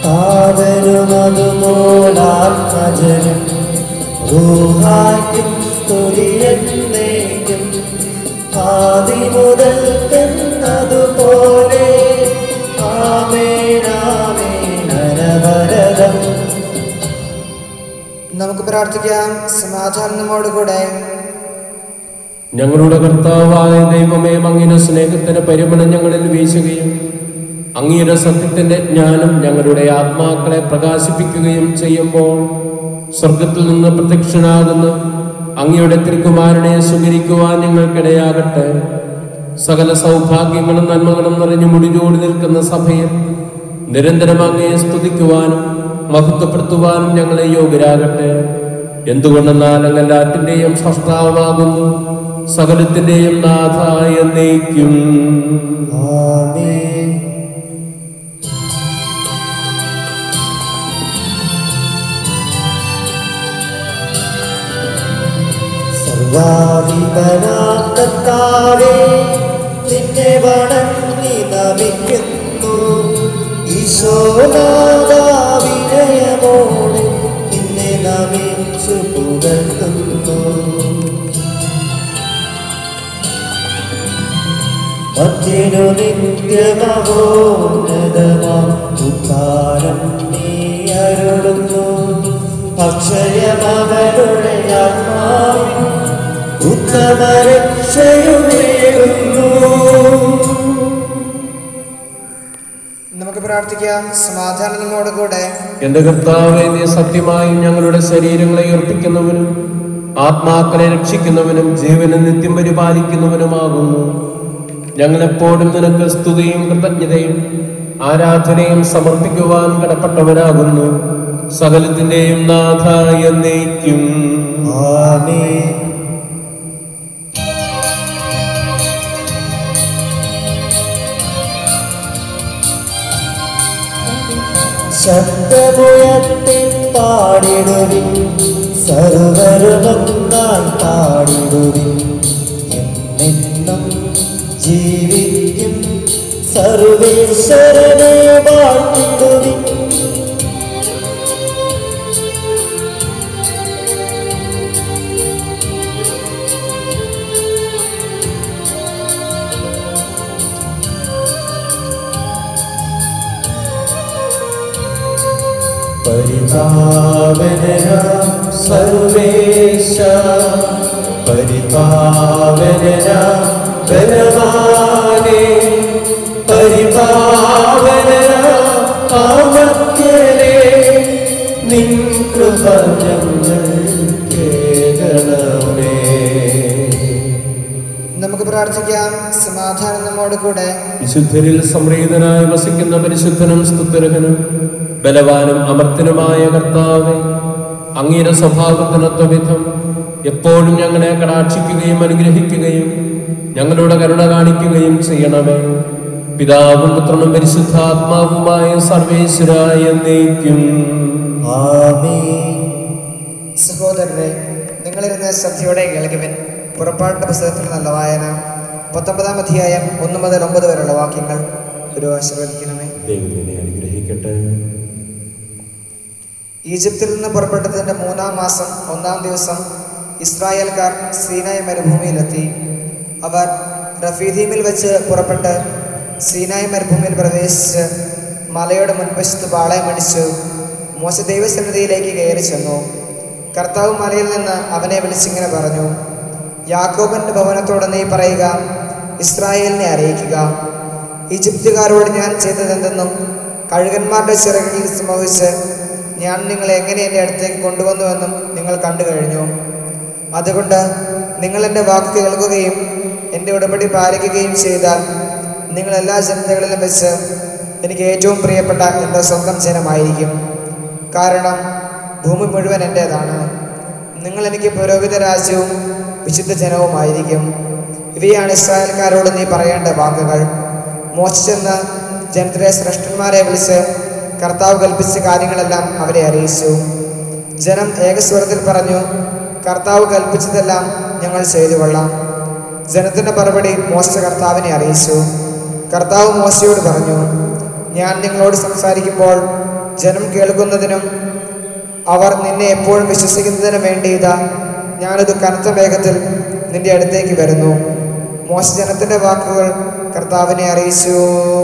ആദരും അതുമൂലാത്മജനും റൂഹായ്ക്കും സ്തുതിയെന്നേക്കും ആദി മുതൽ എന്നതുപോലെ ആമേനാമേൻ അനവരതം നമുക്ക് പ്രാർത്ഥിക്കാം സമാധാനം നമ്മോടുകൂടെ ഞങ്ങളുടെ കർത്താവായ ദൈവമേ അങ്ങയുടെ സ്നേഹത്തിന് പരിമളം ഞങ്ങളിൽ വീശുകയും അങ്ങയുടെ സത്യത്തിന്റെ ജ്ഞാനം ഞങ്ങളുടെ ആത്മാക്കളെ പ്രകാശിപ്പിക്കുകയും ചെയ്യുമ്പോൾ സ്വർഗത്തിൽ നിന്ന് പ്രത്യക്ഷനാകുന്ന അങ്ങയുടെ തിരുക്കുമാരനെ സ്വീകരിക്കുവാൻ ഞങ്ങൾക്കിടയാകട്ടെ സകല സൗഭാഗ്യങ്ങളും നന്മകളും നിറഞ്ഞു മുടിചൂടി നിൽക്കുന്ന സഭയിൽ നിരന്തരം അങ്ങയെ സ്തുതിക്കുവാനും മഹത്വപ്പെടുത്തുവാനും ഞങ്ങളെ യോഗ്യരാകട്ടെ എന്തുകൊണ്ടെന്നാൽ അങ്ങ് എല്ലാറ്റിൻ്റെയും സൃഷ്ടാവാകുന്നു സകലത്തിൻ്റെയും നാഥായ എന്നേക്കും ആമേൻ സർവാധിപനാത്തത്താവേ നിന്നെ വണങ്ങി നമിക്കുന്നു ഈശോനാദാവിനയമോടെ നിന്നെ നമിച്ചു പുകഴ്ത്തുന്നു മധ്യനു നിത്യമഹോന്നതമാം ഉദ്ധാരം നീ അരുളുന്നു അക്ഷയമവരുടെ ആത്മാവിൻ ഉത്തമ രക്ഷയുമേറുന്നു നമുക്ക് പ്രാർത്ഥിക്കാം സമാധാനം നമ്മോടുകൂടെ എന്റെ കർത്താവെ നീ സത്യമായും ഞങ്ങളുടെ ശരീരങ്ങളെ ഉയർപ്പിക്കുന്നവനും ആത്മാക്കളെ രക്ഷിക്കുന്നവനും ജീവനെ നിത്യം പരിപാലിക്കുന്നവനുമാകുന്നു ഞങ്ങളെപ്പോഴും നിനക്ക് സ്തുതിയും കൃതജ്ഞതയും ആരാധനയും സമർപ്പിക്കുവാൻ കടപ്പെട്ടവരാകുന്നു സകലത്തിന്റെയും നാഥ എന്നേക്കും ആമേൻ ശബ്ദമുയർത്തി പാടിടുവിൻ സർവരുമൊന്നായി പാടിടുവിൻ എന്നെന്നും ജീവിക്കും സർവേശ്വരനെ വാഴ്ത്തിടുവിൻ പരിപാവനര സർവേശ പരിപാവനര ബലവാനേ പരിപാവനര ആമത്യരേ നിൻ കൃപ ഞങ്ങൾ കേൾക്കണമേ നമുക്ക് പ്രാർത്ഥിക്കാം സമാധാനം നമ്മോടുകൂടെ വിശുദ്ധരിൽ സംപ്രീതനായി വസിക്കുന്ന പരിശുദ്ധനും സ്തുത്യർഹനും ബലവാനും അമർത്തനുമായ കർത്താവെ അങ്ങയുടെ സ്വഭാവത്തിനൊത്ത വിധം എപ്പോഴും ഞങ്ങളെ കടാക്ഷിക്കുകയും അനുഗ്രഹിക്കുകയും ഞങ്ങളുടെ കരുണ കാണിക്കുകയും ചെയ്യണമേ പിതാവും പുത്രനും പരിശുദ്ധാത്മാവുമായ സർവേശ്വരായ എന്നേക്കും ആമേൻ സഹോദരരെ നിങ്ങളിരുന്ന് ശ്രദ്ധയോടെ കേൾക്കുവിൻ പുറപ്പാട്ട് പുസ്തകത്തിൽ നല്ല വായന പത്തൊമ്പതാം അധ്യായം ഒന്ന് മുതൽ ഒമ്പത് വരെയുള്ള വാക്യങ്ങൾ ഒരു ആശീർവദിക്കണമേ ദൈവത്തിനെ അനുഗ്രഹിക്കട്ടെ ഈജിപ്തിൽ നിന്ന് പുറപ്പെട്ടതിൻ്റെ മൂന്നാം മാസം ഒന്നാം ദിവസം ഇസ്രായേൽക്കാർ സീനായ് മരുഭൂമിയിലെത്തി അവർ റഫീദീമിൽ വെച്ച് പുറപ്പെട്ട് സീനായ് മരുഭൂമിയിൽ പ്രവേശിച്ച് മലയുടെ മുൻവശത്ത് പാളയമടിച്ചു മോശ ദൈവസന്നിധിയിലേക്ക് കയറി ചെന്നു കർത്താവ് മലയിൽ നിന്ന് അവനെ വിളിച്ചിങ്ങനെ പറഞ്ഞു യാക്കോബന്റെ ഭവനത്തോട് നീ പറയുക ഇസ്രായേലിനെ അറിയിക്കുക ഈജിപ്തുകാരോട് ഞാൻ ചെയ്തതെന്തെന്നും കഴുകന്മാരുടെ ചിറകിൽ സംഭവിച്ച് ഞാൻ നിങ്ങളെ എങ്ങനെ എൻ്റെ അടുത്തേക്ക് കൊണ്ടുവന്നുവെന്നും നിങ്ങൾ കണ്ടു കഴിഞ്ഞു അതുകൊണ്ട് നിങ്ങൾ എൻ്റെ വാക്ക് കേൾക്കുകയും എൻ്റെ ഉടമ്പടി പാലിക്കുകയും ചെയ്താൽ നിങ്ങൾ എല്ലാ ജനതകളിലും വെച്ച് എനിക്ക് ഏറ്റവും പ്രിയപ്പെട്ട എൻ്റെ സ്വന്തം ജനമായിരിക്കും കാരണം ഭൂമി മുഴുവൻ എൻ്റേതാണ് നിങ്ങൾ എനിക്ക് പുരോഹിത രാജ്യവും വിശുദ്ധ ജനവുമായിരിക്കും ഇവയാണ് ഇസ്രായേൽക്കാരോട് നീ പറയേണ്ട വാക്കുകൾ മോശിച്ചെന്ന് ജനത്തിലെ ശ്രേഷ്ഠന്മാരെ വിളിച്ച് കർത്താവ് കൽപ്പിച്ച കാര്യങ്ങളെല്ലാം അവരെ അറിയിച്ചു ജനം ഏകസ്വരത്തിൽ പറഞ്ഞു കർത്താവ് കൽപ്പിച്ചതെല്ലാം ഞങ്ങൾ ചെയ്തു കൊള്ളാം ജനത്തിൻ്റെ മറുപടി മോശ കർത്താവിനെ അറിയിച്ചു കർത്താവ് മോശയോട് പറഞ്ഞു ഞാൻ നിങ്ങളോട് സംസാരിക്കുമ്പോൾ ജനം കേൾക്കുന്നതിനും അവർ നിന്നെ എപ്പോഴും വിശ്വസിക്കുന്നതിനും വേണ്ടി ഇതാ ഞാനൊരു കനത്ത വേഗത്തിൽ നിന്റെ അടുത്തേക്ക് വരുന്നു മോശ ജനത്തിന്റെ വാക്കുകൾ കർത്താവിനെ അറിയിച്ചു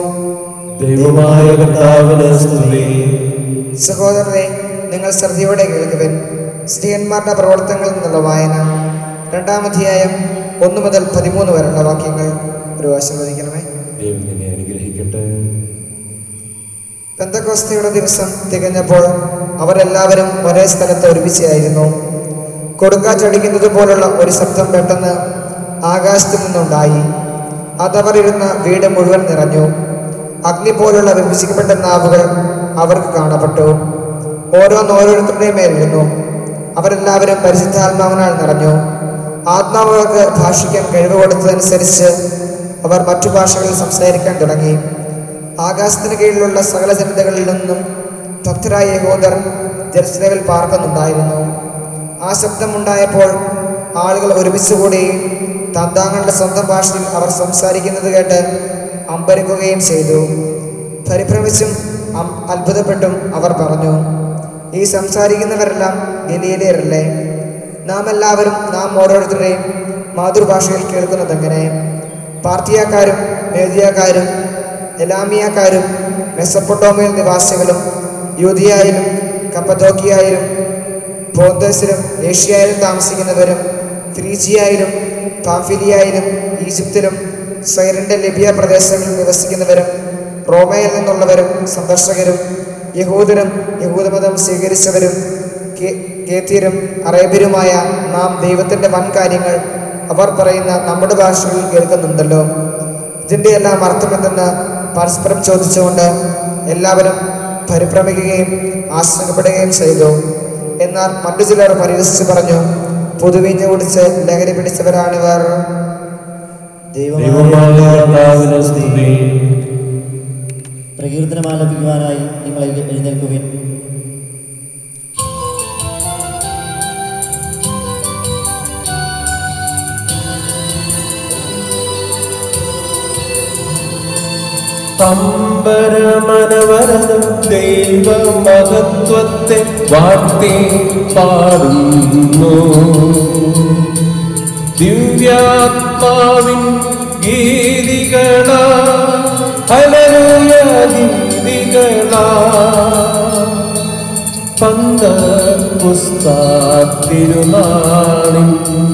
ദൈവമായ കർത്താവിന് സ്തുതി സഹോദരരെ നിങ്ങൾ ശ്രദ്ധയോടെ കേൾക്കുവൻ സ്ത്രീയന്മാരുടെ പ്രവർത്തനങ്ങളിൽ നിന്നുള്ള വായന രണ്ടാമധ്യായം ഒന്ന് മുതൽ പതിമൂന്ന് വരെയുള്ള വാക്യങ്ങൾ ഒരു ആശീർവദിക്കണമേ ദൈവം നിന്നെ അനുഗ്രഹിക്കട്ടെ പെന്തക്കോസ്തയുടെ ദിവസം തികഞ്ഞപ്പോൾ അവരെല്ലാവരും ഒരേ സ്ഥലത്ത് ഒരുമിച്ചായിരുന്നു കൊടുങ്കാറ്റടിക്കുന്നത് പോലുള്ള ഒരു ശബ്ദം പെട്ടെന്ന് ആകാശത്തു നിന്നുണ്ടായി അതവർ ഇരുന്ന വീട് മുഴുവൻ നിറഞ്ഞു അഗ്നി പോലുള്ള വിഭജിക്കപ്പെട്ട നാവുകൾ അവർക്ക് കാണപ്പെട്ടു ഓരോന്ന് ഓരോരുത്തരുടെയും മേലിരുന്നു അവരെല്ലാവരും പരിശുദ്ധാത്മാവിനാൽ നിറഞ്ഞു ആത്മാവുകൾക്ക് ഭാഷിക്കാൻ കഴിവ് കൊടുത്തതനുസരിച്ച് അവർ മറ്റു ഭാഷകളിൽ സംസാരിക്കാൻ തുടങ്ങി ആകാശത്തിന് കീഴിലുള്ള സകല ജനതകളിൽ നിന്നും ഭക്തരായ യഹോദർ ജെറുസലേമിൽ പാർക്കുന്നുണ്ടായിരുന്നു ആ ശബ്ദമുണ്ടായപ്പോൾ ആളുകൾ ഒരുമിച്ച് കൂടുകയും തന്താങ്ങളുടെ സ്വന്തം ഭാഷയിൽ അവർ സംസാരിക്കുന്നത് കേട്ട് അമ്പരക്കുകയും ചെയ്തു പരിഭ്രമിച്ചും അം- അത്ഭുതപ്പെട്ടും അവർ പറഞ്ഞു ഈ സംസാരിക്കുന്നവരെല്ലാം ഗലീലയരല്ലേ നാം എല്ലാവരും നാം ഓരോരുത്തരുടെയും മാതൃഭാഷയിൽ കേൾക്കുന്നതെങ്ങനെ പാർട്ടിയാക്കാരും മേദിയാക്കാരും എലാമിയാക്കാരും മെസ്സപ്പൊട്ടോമിയൽ നിവാസികളും യൂതിയായാലും കപ്പതോക്കിയായാലും പോന്തസിലും ഏഷ്യയിലും താമസിക്കുന്നവരും ഫ്രീജിയായാലും പാഫിലിയായാലും ഈജിപ്തിലും സൈറിൻ്റെ ലിബിയ പ്രദേശങ്ങളിൽ നിവസിക്കുന്നവരും റോമയിൽ നിന്നുള്ളവരും സന്ദർശകരും യഹൂദരും യഹൂദമതം സ്വീകരിച്ചവരും കേ- കേത്യരും അറേബ്യരുമായ നാം ദൈവത്തിൻ്റെ വൻ കാര്യങ്ങൾ അവർ പറയുന്ന നമ്മുടെ ഭാഷകളിൽ കേൾക്കുന്നുണ്ടല്ലോ ഇതിൻ്റെ എല്ലാം അർത്ഥമെന്തെന്ന് പരസ്പരം ചോദിച്ചുകൊണ്ട് എല്ലാവരും പരിഭ്രമിക്കുകയും ആശങ്കപ്പെടുകയും ചെയ്തു എന്നാൽ മറ്റു ചിലർ പരിഹസിച്ച് പറഞ്ഞു പുതുവീഞ്ഞ് കുടിച്ച് ലഹരി പിടിച്ചവരാണിവർ ദൈവമായ കർത്താവിന് സ്തുതി പ്രകീർത്തനം ആലപിക്കുവാനായി നിങ്ങൾ എഴു- എഴുന്നേൽക്കുവിൻ അമ്പരമനവരതം ദൈവമഹത്വത്തെ വാഴ്ത്തി പാടുന്നു ദിവ്യാത്മാവിൻ ഗീതികളാ ഹലരുയ ഗീതികളാ പന്ത പുസ്താത്തിരുനാളിൻ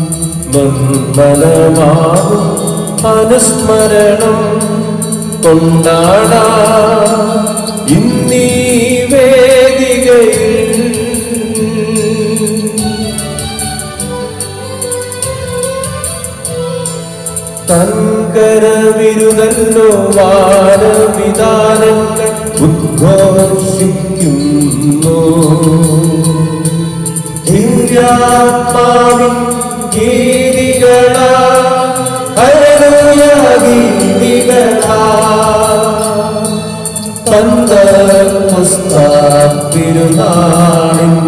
നിർമ്മലമാകും അനുസ്മരണം കൊണ്ടാടാ ഇന്നീ വേദികയിൽ തൻകരവിരുതല്ലോ വാനവിധാനങ്ങൾ ഉദ്ഘോഷിക്കുന്നു ദിവ്യാത്മാവിൻ ഗീതികളാ ഹല്ലേലൂയ ഗീതികളാ പന്തപുസ്താത്തിരുനാളിൻ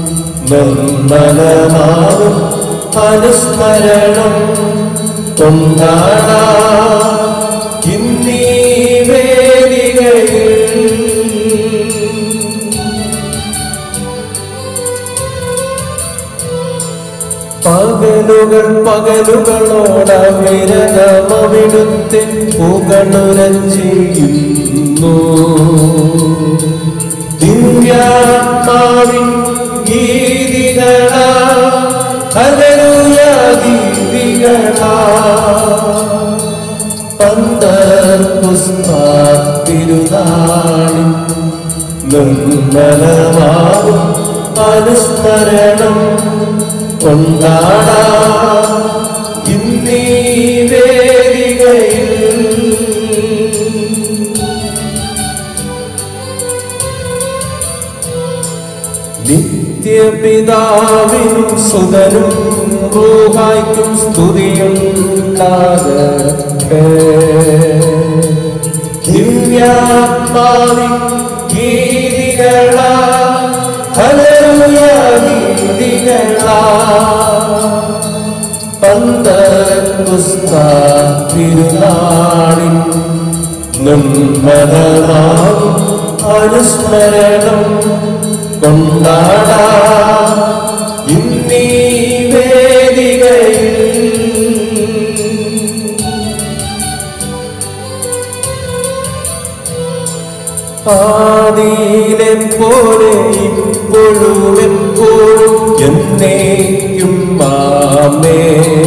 നിർമ്മലമാവും അനുസ്മരണം കൊണ്ടാടാ ഇന്നീ വേദികയിൽ പകലുകൾ പകലുകളോടവിരകമവിടുത്തെ പുകണുരഞ്ചിയുന്നു ദിവ്യാത്മാവിൻ ഗീതികളാ ഹല്ലേലൂയ ഗീതികളാ പന്തപുസ്താത്തിരുനാളിൻ നിർമ്മലമാവും അനുസ്മരണം കൊണ്ടാടാ ഇന്നീ വേദികയിൽ നിത്യപിതാവിനും സുതനും റൂഹായ്ക്കും സ്തുതിയുണ്ടാകട്ടെ ദിവ്യാത്മാവിൻ ഗീതികളാ ഹല്ലേലൂയ ഗീതികളാ പന്തപുസ്താത്തിരുനാളിൻ നിർമ്മലമാവും അനുസ്മരണം കൊണ്ടാടാ ഇന്നീ വേദികയിൽ ആദിയിലെ പോലെ ഇപ്പോഴും എപ്പോഴും എന്നേക്കും മാമേ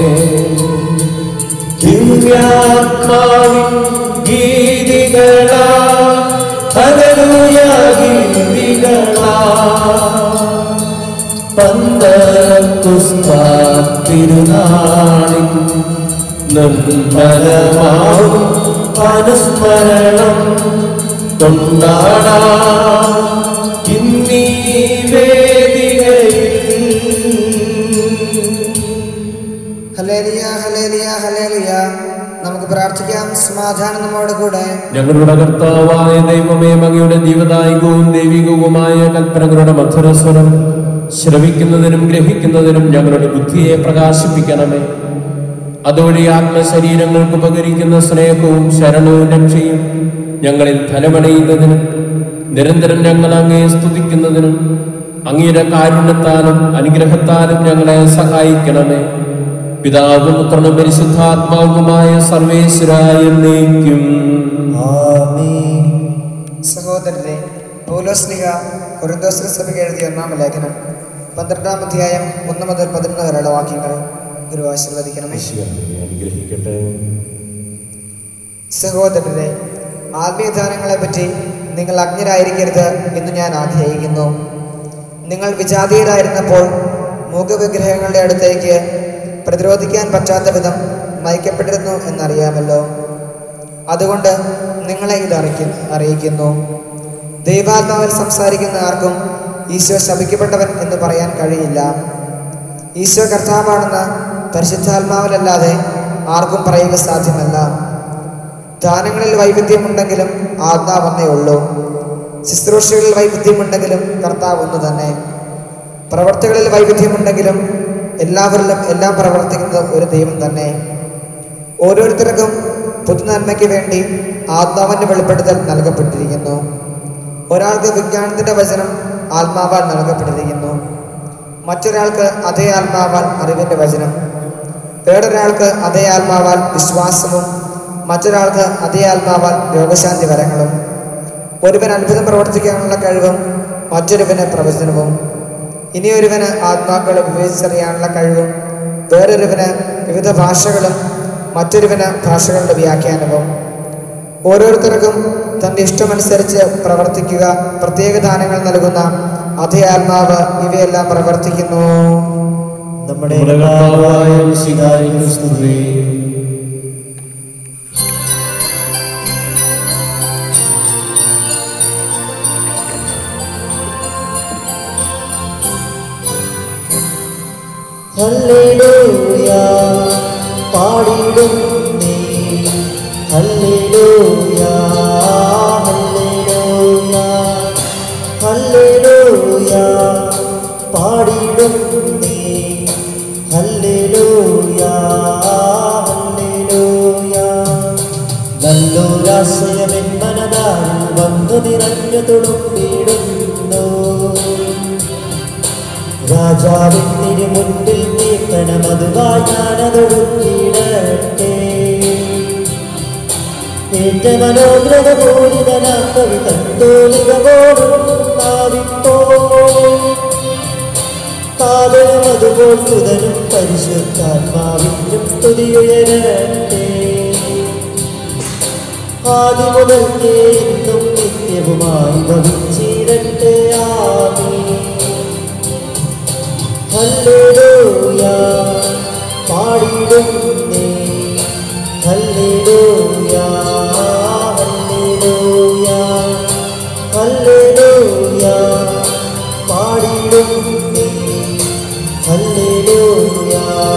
ദിവ്യാത്മാവിൻ ഗീതികളാ ഹല്ലേലൂയ ഗീതികളാ പന്തക്കുസ്താ തിരുനാളിൽ നിർമ്മലമാവും അനുസ്മരണം കൊണ്ടാടാ ഇന്നീ വേദികയിൽ ഹലേലിയ ഹലേലിയ ഹലേലിയ നമുക്ക് പ്രാർത്ഥിക്കാം സമാധാനം നമ്മോട് കൂടെ ഞങ്ങളുടെ കർത്താവായ ദൈവമേ മകയുടെ ജീവദായകവും ദൈവികവുമായ കൽപ്പനകളുടെ മധുരസ്വരം ശ്രവിക്കുന്നതിനും ഗ്രഹിക്കുന്നതിനും ഞങ്ങളുടെ ബുദ്ധിയെ പ്രകാശിപ്പിക്കണമേ അതുവഴി ആത്മശരീരങ്ങൾക്ക് ഉപകരിക്കുന്ന സ്നേഹവും ശരണവും രക്ഷയും ഞങ്ങളിൽ ഫലമടയുന്നതിനും നിരന്തരം ഞങ്ങൾ അങ്ങേ സ്തുതിക്കുന്നതിനും അങ്ങയുടെ കാരുണ്യത്താലും അനുഗ്രഹത്താലും ഞങ്ങളെ സഹായിക്കണമേ പിതാവും പുത്രനും പരിശുദ്ധാത്മാവുമായ സർവേശ്വരായ നീക്കും ആമീൻ സഹോദരരെ പൗലോസ്ലിഹ കൊറിന്തോസ് സഭയ്ക്ക് എഴുതിയ ഒന്നാം ലേഖനം പന്ത്രണ്ടാം അധ്യായം ഒന്ന് മുതൽ പതിനൊന്ന് വരെയുള്ള വാക്യങ്ങൾ ഗുരു ആശീർവദിക്കണമേ അനുഗ്രഹിക്കട്ടെ സഹോദരരെ ആത്മീയദാനങ്ങളെ പറ്റി നിങ്ങൾ അജ്ഞരായിരിക്കരുത് എന്ന് ഞാൻ ആഗ്രഹിക്കുന്നു നിങ്ങൾ വിജാതീയരായിരുന്നപ്പോൾ മൂകവിഗ്രഹങ്ങളുടെ അടുത്തേക്ക് പ്രതിരോധിക്കാൻ പറ്റാത്ത വിധം നയിക്കപ്പെട്ടിരുന്നു എന്നറിയാമല്ലോ അതുകൊണ്ട് നിങ്ങളെ ഇത് അറിയിക്കു അറിയിക്കുന്നു ദൈവാത്മാവിൽ സംസാരിക്കുന്ന ആർക്കും ഈശോ ശപിക്കപ്പെട്ടവൻ എന്ന് പറയാൻ കഴിയില്ല ഈശോ കർത്താവാണെന്ന് പരിശുദ്ധാത്മാവിലല്ലാതെ ആർക്കും പറയുക സാധ്യമല്ല ദാനങ്ങളിൽ വൈവിധ്യമുണ്ടെങ്കിലും ആത്മാവ് ഒന്നേ ഉള്ളൂ ശുശ്രൂഷകളിൽ വൈവിധ്യമുണ്ടെങ്കിലും കർത്താവ് ഒന്ന് തന്നെ പ്രവർത്തികളിൽ വൈവിധ്യമുണ്ടെങ്കിലും എല്ലാവരിലും എല്ലാം പ്രവർത്തിക്കുന്നത് ഒരു ദൈവം തന്നെ ഓരോരുത്തർക്കും പൊതുനന്മയ്ക്ക് വേണ്ടി ആത്മാവിൻ്റെ വെളിപ്പെടുത്തൽ നൽകപ്പെട്ടിരിക്കുന്നു ഒരാൾക്ക് വിജ്ഞാനത്തിൻ്റെ വചനം ആത്മാവാൽ നൽകപ്പെട്ടിരിക്കുന്നു മറ്റൊരാൾക്ക് അതേ ആത്മാവാൽ അറിവിൻ്റെ വചനം വേറൊരാൾക്ക് അതേ ആത്മാവാൽ വിശ്വാസവും മറ്റൊരാൾക്ക് അതേ ആത്മാവാൽ രോഗശാന്തി വരങ്ങളും ഒരുവൻ അത്ഭുതം പ്രവർത്തിക്കാനുള്ള കഴിവും മറ്റൊരുവന് പ്രവചനവും ഇനിയൊരുവന് ആത്മാക്കളെ വിവേചിച്ചറിയാനുള്ള കഴിവും വേറൊരുവന് വിവിധ ഭാഷകളും മറ്റൊരുവന് ഭാഷകളുടെ വ്യാഖ്യാനവും ഓരോരുത്തർക്കും തൻ്റെ ഇഷ്ടമനുസരിച്ച് പ്രവർത്തിക്കുക പ്രത്യേക ദാനങ്ങൾ നൽകുന്ന അതേ ആത്മാവ് ഇവയെല്ലാം പ്രവർത്തിക്കുന്നു നമ്മുടെ നമ്മുടെ കർത്താവായ മിശിഹായിക്ക് സ്തുതി ഹല്ലേലൂയ പാടിടും നീ ഹല്ലേലൂയ ഹല്ലേലൂയ ഹല്ലേലൂയ പാടിടും നീ ഹല്ലേലൂയ ഹല്ലേലൂയ നല്ലൊരാശയമെൻ മനതാരിൽ വന്നു നിറഞ്ഞു തുളുമ്പിടുന്നു രാജാവിന് മുൻപിൽ നീക്കണമതുവായി ഞാനതൊടുക്കിയിടട്ടെ ഏറ്റ മനോഗ്രത പൂരിതനാം കവി തന്തോലിക പോലും നാവിപ്പോ കാതലും അതുപോൽ സുതനും പരിശുദ്ധാത്മാവിനും സ്തുതിയുയരട്ടെ ആദി മുതൽക്കേ എന്നും നിത്യവുമായി ഭവിച്ചിരട്ടെ ആമീൻ ഹല്ലേലൂയ പാടിടുന്നേ ഹല്ലേലൂയ ഹല്ലേലൂയ ഹല്ലേലൂയ പാടിടുന്നേ ഹല്ലേലൂയ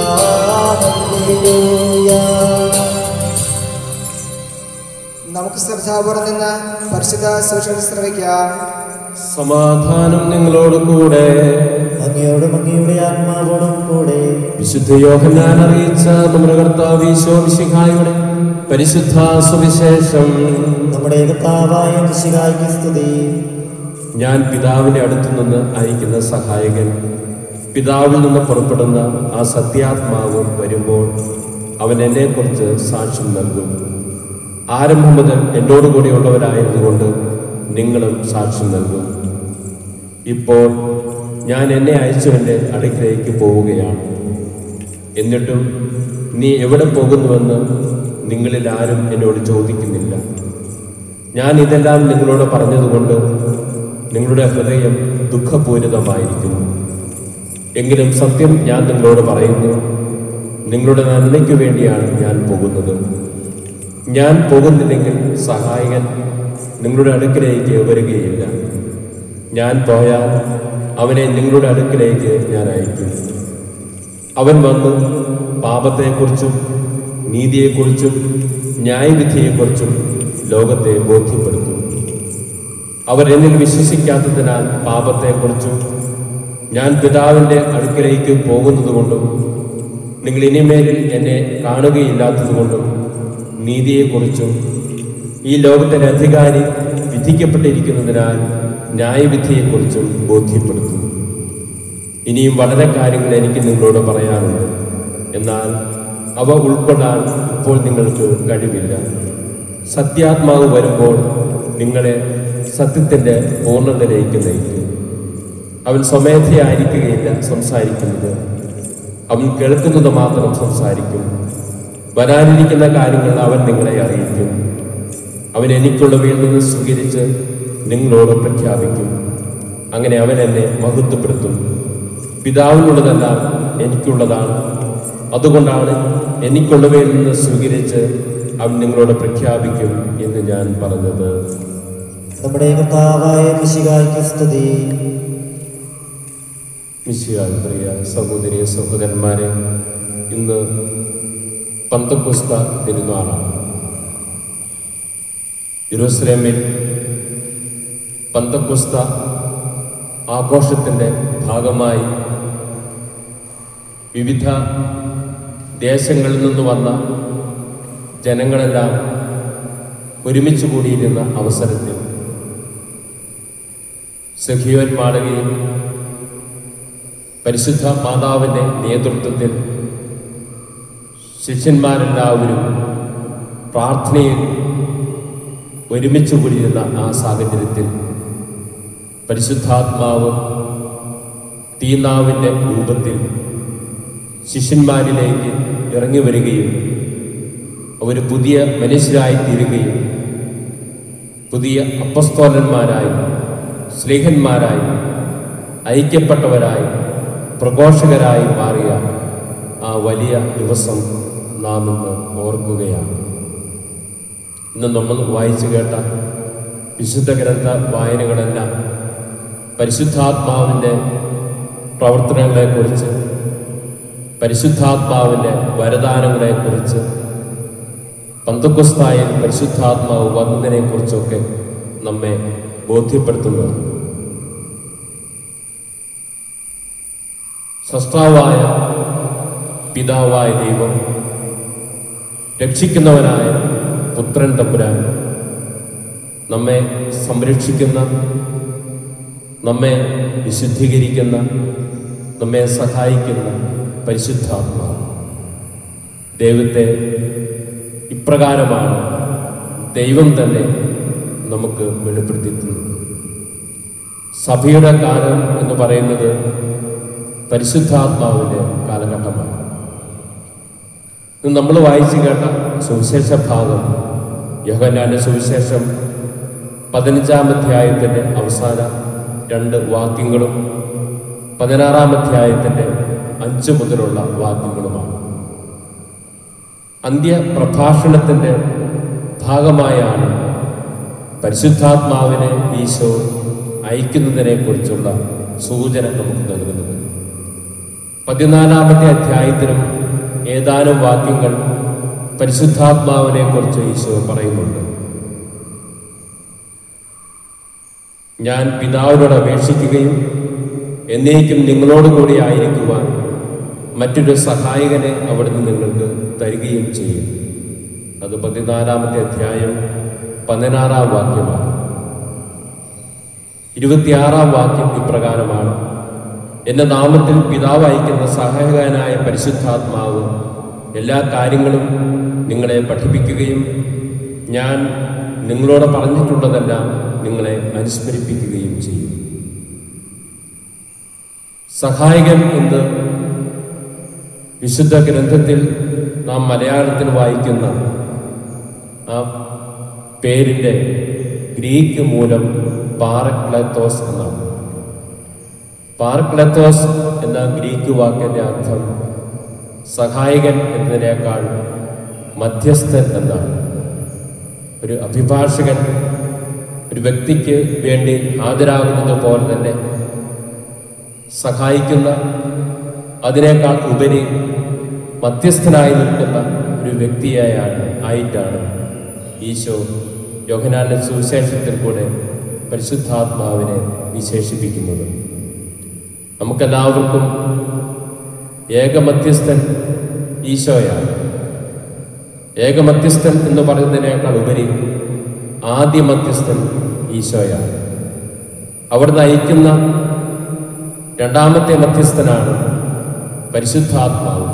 ഹല്ലേലൂയ നമുക്ക് ശ്രദ്ധാപൂർവം നിന്ന് പരിശുദ്ധ സുവിശേഷം ശ്രവിക്കാം സമാധാനം നിങ്ങളോട് കൂടെ അങ്ങയോടും അങ്ങയുടെ ആത്മാവോടും കൂടെ വിശുദ്ധ യോഹന്നാൻ അറിയിച്ച നമ്മുടെ കർത്താവ് ഈശോ മിശിഹായുടെ പരിശുദ്ധ സുവിശേഷം നമ്മുടെ കർത്താവായ മിശിഹായ്ക്ക് സ്തുതി ഞാൻ പിതാവിന്റെ അടുത്തു നിന്ന് അയക്കുന്ന സഹായകൻ പിതാവിൽ നിന്ന് പുറപ്പെടുന്ന ആ സത്യാത്മാവും വരുമ്പോൾ അവൻ എന്നെക്കുറിച്ച് സാക്ഷ്യം നൽകും ആരംഭം മുതൽ എന്നോട് കൂടെയുള്ളവരായതുകൊണ്ട് നിങ്ങളും സാക്ഷ്യം നൽകും ഇപ്പോൾ ഞാൻ എന്നെ അയച്ചവൻ്റെ അടുക്കിലേക്ക് പോവുകയാണ് എന്നിട്ടും നീ എവിടെ പോകുന്നുവെന്ന് നിങ്ങളിൽ ആരും എന്നോട് ചോദിക്കുന്നില്ല ഞാൻ ഇതെല്ലാം നിങ്ങളോട് പറഞ്ഞതുകൊണ്ട് നിങ്ങളുടെ ഹൃദയം ദുഃഖപൂരിതമായിരിക്കുന്നു എങ്കിലും സത്യം ഞാൻ നിങ്ങളോട് പറയുന്നു നിങ്ങളുടെ നന്മയ്ക്ക് വേണ്ടിയാണ് ഞാൻ പോകുന്നത് ഞാൻ പോകുന്നില്ലെങ്കിൽ സഹായകൻ നിങ്ങളുടെ അടുക്കിലേക്ക് വരികയില്ല ഞാൻ പോയാൽ അവനെ നിങ്ങളുടെ അടുക്കിലേക്ക് ഞാൻ അയക്കും അവൻ വന്ന് പാപത്തെക്കുറിച്ചും നീതിയെക്കുറിച്ചും ന്യായവിധിയെക്കുറിച്ചും ലോകത്തെ ബോധ്യപ്പെടുത്തും അവർ എന്നിൽ വിശ്വസിക്കാത്തതിനാൽ പാപത്തെക്കുറിച്ചും ഞാൻ പിതാവിൻ്റെ അടുക്കലേക്ക് പോകുന്നതുകൊണ്ടും നിങ്ങൾ ഇനിമേലിൽ എന്നെ കാണുകയില്ലാത്തതുകൊണ്ടും നീതിയെക്കുറിച്ചും ഈ ലോകത്തിൻ്റെ അധികാരി വിധിക്കപ്പെട്ടിരിക്കുന്നതിനാൽ ന്യായവിധിയെക്കുറിച്ചും ബോധ്യപ്പെടുത്തും ഇനിയും വളരെ കാര്യങ്ങൾ എനിക്ക് നിങ്ങളോട് പറയാനുണ്ട് എന്നാൽ അവ ഉൾക്കൊള്ളാൻ ഇപ്പോൾ നിങ്ങൾക്ക് കഴിവില്ല സത്യാത്മാവ് വരുമ്പോൾ നിങ്ങളെ സത്യത്തിൻ്റെ പൂർണ്ണതയിലേക്ക് നയിക്കും അവൻ സ്വമേധയായിരിക്കുകയില്ല സംസാരിക്കുന്നത് അവൻ കേൾക്കുന്നത് മാത്രം സംസാരിക്കും വരാനിരിക്കുന്ന കാര്യങ്ങൾ അവൻ നിങ്ങളെ അറിയിക്കും അവൻ എനിക്കുള്ളവയിൽ നിന്ന് സ്വീകരിച്ച് നിങ്ങളോട് പ്രഖ്യാപിക്കും അങ്ങനെ അവൻ എന്നെ മഹത്വപ്പെടുത്തും പിതാവിനുള്ളതെല്ലാം എനിക്കുള്ളതാണ് അതുകൊണ്ടാണ് എനിക്കുള്ളവയിൽ നിന്ന് സ്വീകരിച്ച് അവൻ നിങ്ങളോട് പ്രഖ്യാപിക്കും എന്ന് ഞാൻ പറഞ്ഞത് നമ്മുടെ കർത്താവായ മിശിഹായ്ക്ക് സ്തുതി മിശിയാൽ പ്രിയ സഹോദരി സഹോദരന്മാരെ ഇന്ന് പന്തക്കുസ്ത തിരുനാളാണ് യെരൂശലേമിൽ പന്തക്കുസ്ത ആഘോഷത്തിൻ്റെ ഭാഗമായി വിവിധ ദേശങ്ങളിൽ നിന്ന് വന്ന ജനങ്ങളെല്ലാം ഒരുമിച്ച് കൂടിയിരുന്ന അവസരത്തിൽ സഖിയോൻ മാളികയിൽ പരിശുദ്ധ മാതാവിൻ്റെ നേതൃത്വത്തിൽ ശിഷ്യന്മാരെല്ലാവരും പ്രാർത്ഥനയിൽ ഒരുമിച്ച് കൂടിയിരുന്ന ആ സാഹചര്യത്തിൽ പരിശുദ്ധാത്മാവ് തീനാവിൻ്റെ രൂപത്തിൽ ശിഷ്യന്മാരിലേക്ക് ഇറങ്ങി വരികയും അവർ പുതിയ മനുഷ്യരായി തീരുകയും പുതിയ അപ്പസ്തോലന്മാരായി സ്നേഹന്മാരായി ഐക്യപ്പെട്ടവരായി പ്രഘോഷകരായി മാറിയ ആ വലിയ ദിവസം നാം ഇന്ന് ഓർക്കുകയാണ് ഇന്ന് നമ്മൾ വായിച്ചു കേട്ട വിശുദ്ധ ഗ്രന്ഥ വായനകളെല്ലാം പരിശുദ്ധാത്മാവിൻ്റെ പ്രവർത്തനങ്ങളെക്കുറിച്ച് പരിശുദ്ധാത്മാവിൻ്റെ വരദാനങ്ങളെക്കുറിച്ച് പന്തക്കുസ്തായിൽ പരിശുദ്ധാത്മാവ് വന്നതിനെക്കുറിച്ചൊക്കെ നമ്മെ ബോധ്യപ്പെടുത്തുന്നത് സൃഷ്ടാവായ പിതാവായ ദൈവം രക്ഷിക്കുന്നവനായ പുത്രൻ തമ്പുരാൻ നമ്മെ സംരക്ഷിക്കുന്ന നമ്മെ വിശുദ്ധീകരിക്കുന്ന നമ്മെ സഹായിക്കുന്ന പരിശുദ്ധാത്മാവ് ദൈവത്തെ ഇപ്രകാരമാണ് ദൈവം തന്നെ നമുക്ക് വെളിപ്പെടുത്തിയിട്ടുള്ളത് സഭയുടെ കാലം എന്ന് പറയുന്നത് പരിശുദ്ധാത്മാവിൻ്റെ കാലഘട്ടമാണ് ഇത് നമ്മൾ വായിച്ചു കേട്ട സുവിശേഷ ഭാഗം യോഹന്നാന്റെ സുവിശേഷം പതിനഞ്ചാം അധ്യായത്തിൻ്റെ അവസാന രണ്ട് വാക്യങ്ങളും പതിനാറാം അധ്യായത്തിൻ്റെ അഞ്ച് മുതലുള്ള വാക്യങ്ങളുമാണ് അന്ത്യപ്രഭാഷണത്തിൻ്റെ ഭാഗമായാണ് പരിശുദ്ധാത്മാവിനെ ഈശോ അയക്കുന്നതിനെക്കുറിച്ചുള്ള സൂചന നമുക്ക് നൽകുന്നത് പതിനാലാമത്തെ അധ്യായത്തിനും ഏതാനും വാക്യങ്ങൾ പരിശുദ്ധാത്മാവിനെ കുറിച്ച് ഈശോ പറയുന്നുണ്ട് ഞാൻ പിതാവിനോട് അപേക്ഷിക്കുകയും എന്നേക്കും നിങ്ങളോട് കൂടി ആയിരിക്കുവാൻ മറ്റൊരു സഹായകനെ അവിടുന്ന് നിങ്ങൾക്ക് തരികയും ചെയ്യും അത് പതിനാലാമത്തെ അധ്യായം പതിനാറാം വാക്യമാണ് ഇരുപത്തിയാറാം വാക്യം ഇപ്രകാരമാണ് എൻ്റെ നാമത്തിൽ പിതാവ് അയക്കുന്ന സഹായകനായ പരിശുദ്ധാത്മാവ് എല്ലാ കാര്യങ്ങളും നിങ്ങളെ പഠിപ്പിക്കുകയും ഞാൻ നിങ്ങളോട് പറഞ്ഞിട്ടുള്ളതെല്ലാം നിങ്ങളെ അനുസ്മരിപ്പിക്കുകയും ചെയ്യും സഹായകൻ എന്ന് വിശുദ്ധ ഗ്രന്ഥത്തിൽ നാം മലയാളത്തിൽ വായിക്കുന്ന ആ പേരിൻ്റെ ഗ്രീക്ക് മൂലം പാറക്ലത്തോസ് എന്നാണ് പാർക്ലത്തോസ് എന്ന ഗ്രീക്ക് വാക്കിൻ്റെ അർത്ഥം സഹായകൻ എന്നതിനേക്കാൾ മധ്യസ്ഥൻ എന്നാണ് ഒരു അഭിഭാഷകൻ ഒരു വ്യക്തിക്ക് വേണ്ടി ഹാജരാകുന്നത് പോലെ തന്നെ സഹായിക്കുന്ന അതിനേക്കാൾ ഉപരി മധ്യസ്ഥനായി നിൽക്കുന്ന ഒരു വ്യക്തിയായാണ് ആയിട്ടാണ് ഈശോ യോഹനാന്റെ സുവിശേഷത്തിൽ കൂടെ പരിശുദ്ധാത്മാവിനെ വിശേഷിപ്പിക്കുന്നത് നമുക്കെല്ലാവർക്കും ഏകമധ്യസ്ഥൻ ഈശോയാണ് ഏകമധ്യസ്ഥൻ എന്ന് പറയുന്നതിനേക്കാൾ ഉപരി ആദ്യ മധ്യസ്ഥൻ ഈശോയാണ് അവിടെ നയിക്കുന്ന രണ്ടാമത്തെ മധ്യസ്ഥനാണ് പരിശുദ്ധാത്മാവ്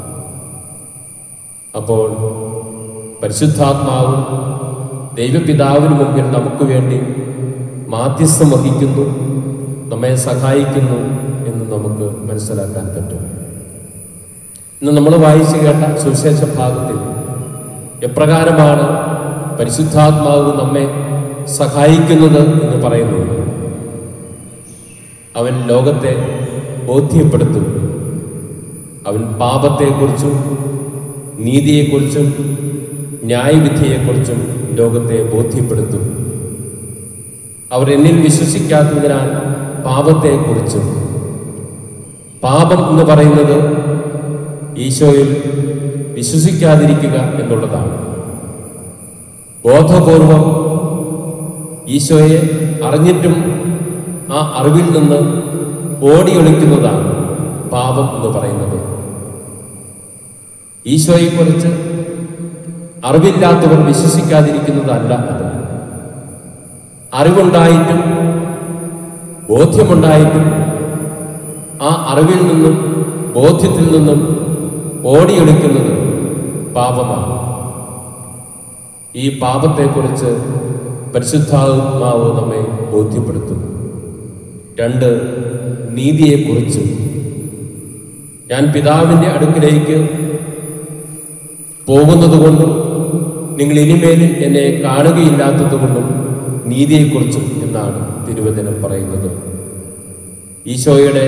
അപ്പോൾ പരിശുദ്ധാത്മാവ് ദൈവപിതാവിന് മുമ്പിൽ നമുക്ക് വേണ്ടി മാധ്യസ്ഥം വഹിക്കുന്നു നമ്മെ സഹായിക്കുന്നു എന്ന് നമുക്ക് മനസ്സിലാക്കാൻ പറ്റും ഇന്ന് നമ്മൾ വായിച്ചു കേട്ട സുവിശേഷ ഭാഗത്തിൽ എപ്രകാരമാണ് പരിശുദ്ധാത്മാവ് നമ്മെ സഹായിക്കുന്നത് എന്ന് പറയുന്നത് അവൻ ലോകത്തെ ബോധ്യപ്പെടുത്തും അവൻ പാപത്തെക്കുറിച്ചും നീതിയെക്കുറിച്ചും ന്യായവിധിയെക്കുറിച്ചും ലോകത്തെ ബോധ്യപ്പെടുത്തും അവർ എന്നിൽ വിശ്വസിക്കാത്തതിനാൽ പാപത്തെക്കുറിച്ചും പാപം എന്ന് പറയുന്നത് ഈശോയിൽ വിശ്വസിക്കാതിരിക്കുക എന്നുള്ളതാണ് ബോധപൂർവം ഈശോയെ അറിഞ്ഞിട്ടും ആ അറിവിൽ നിന്ന് ഓടിയൊളിക്കുന്നതാണ് പാപം എന്ന് പറയുന്നത് ഈശോയെക്കുറിച്ച് അറിവില്ലാത്തവർ വിശ്വസിക്കാതിരിക്കുന്നതല്ല അത് അറിവുണ്ടായിട്ടും ബോധ്യമുണ്ടായിട്ടും ആ അറിവിൽ നിന്നും ബോധ്യത്തിൽ നിന്നും ഓടിയൊളിക്കുന്നത് പാപമാണ് ഈ പാപത്തെക്കുറിച്ച് പരിശുദ്ധാത്മാവ് നമ്മെ ബോധ്യപ്പെടുത്തും രണ്ട് നീതിയെക്കുറിച്ചും ഞാൻ പിതാവിൻ്റെ അടുക്കിലേക്ക് പോകുന്നതുകൊണ്ടും നിങ്ങൾ ഇനിമേലിൽ എന്നെ കാണുകയില്ലാത്തതുകൊണ്ടും നീതിയെക്കുറിച്ചും എന്നാണ് തിരുവചനം പറയുന്നത് ഈശോയുടെ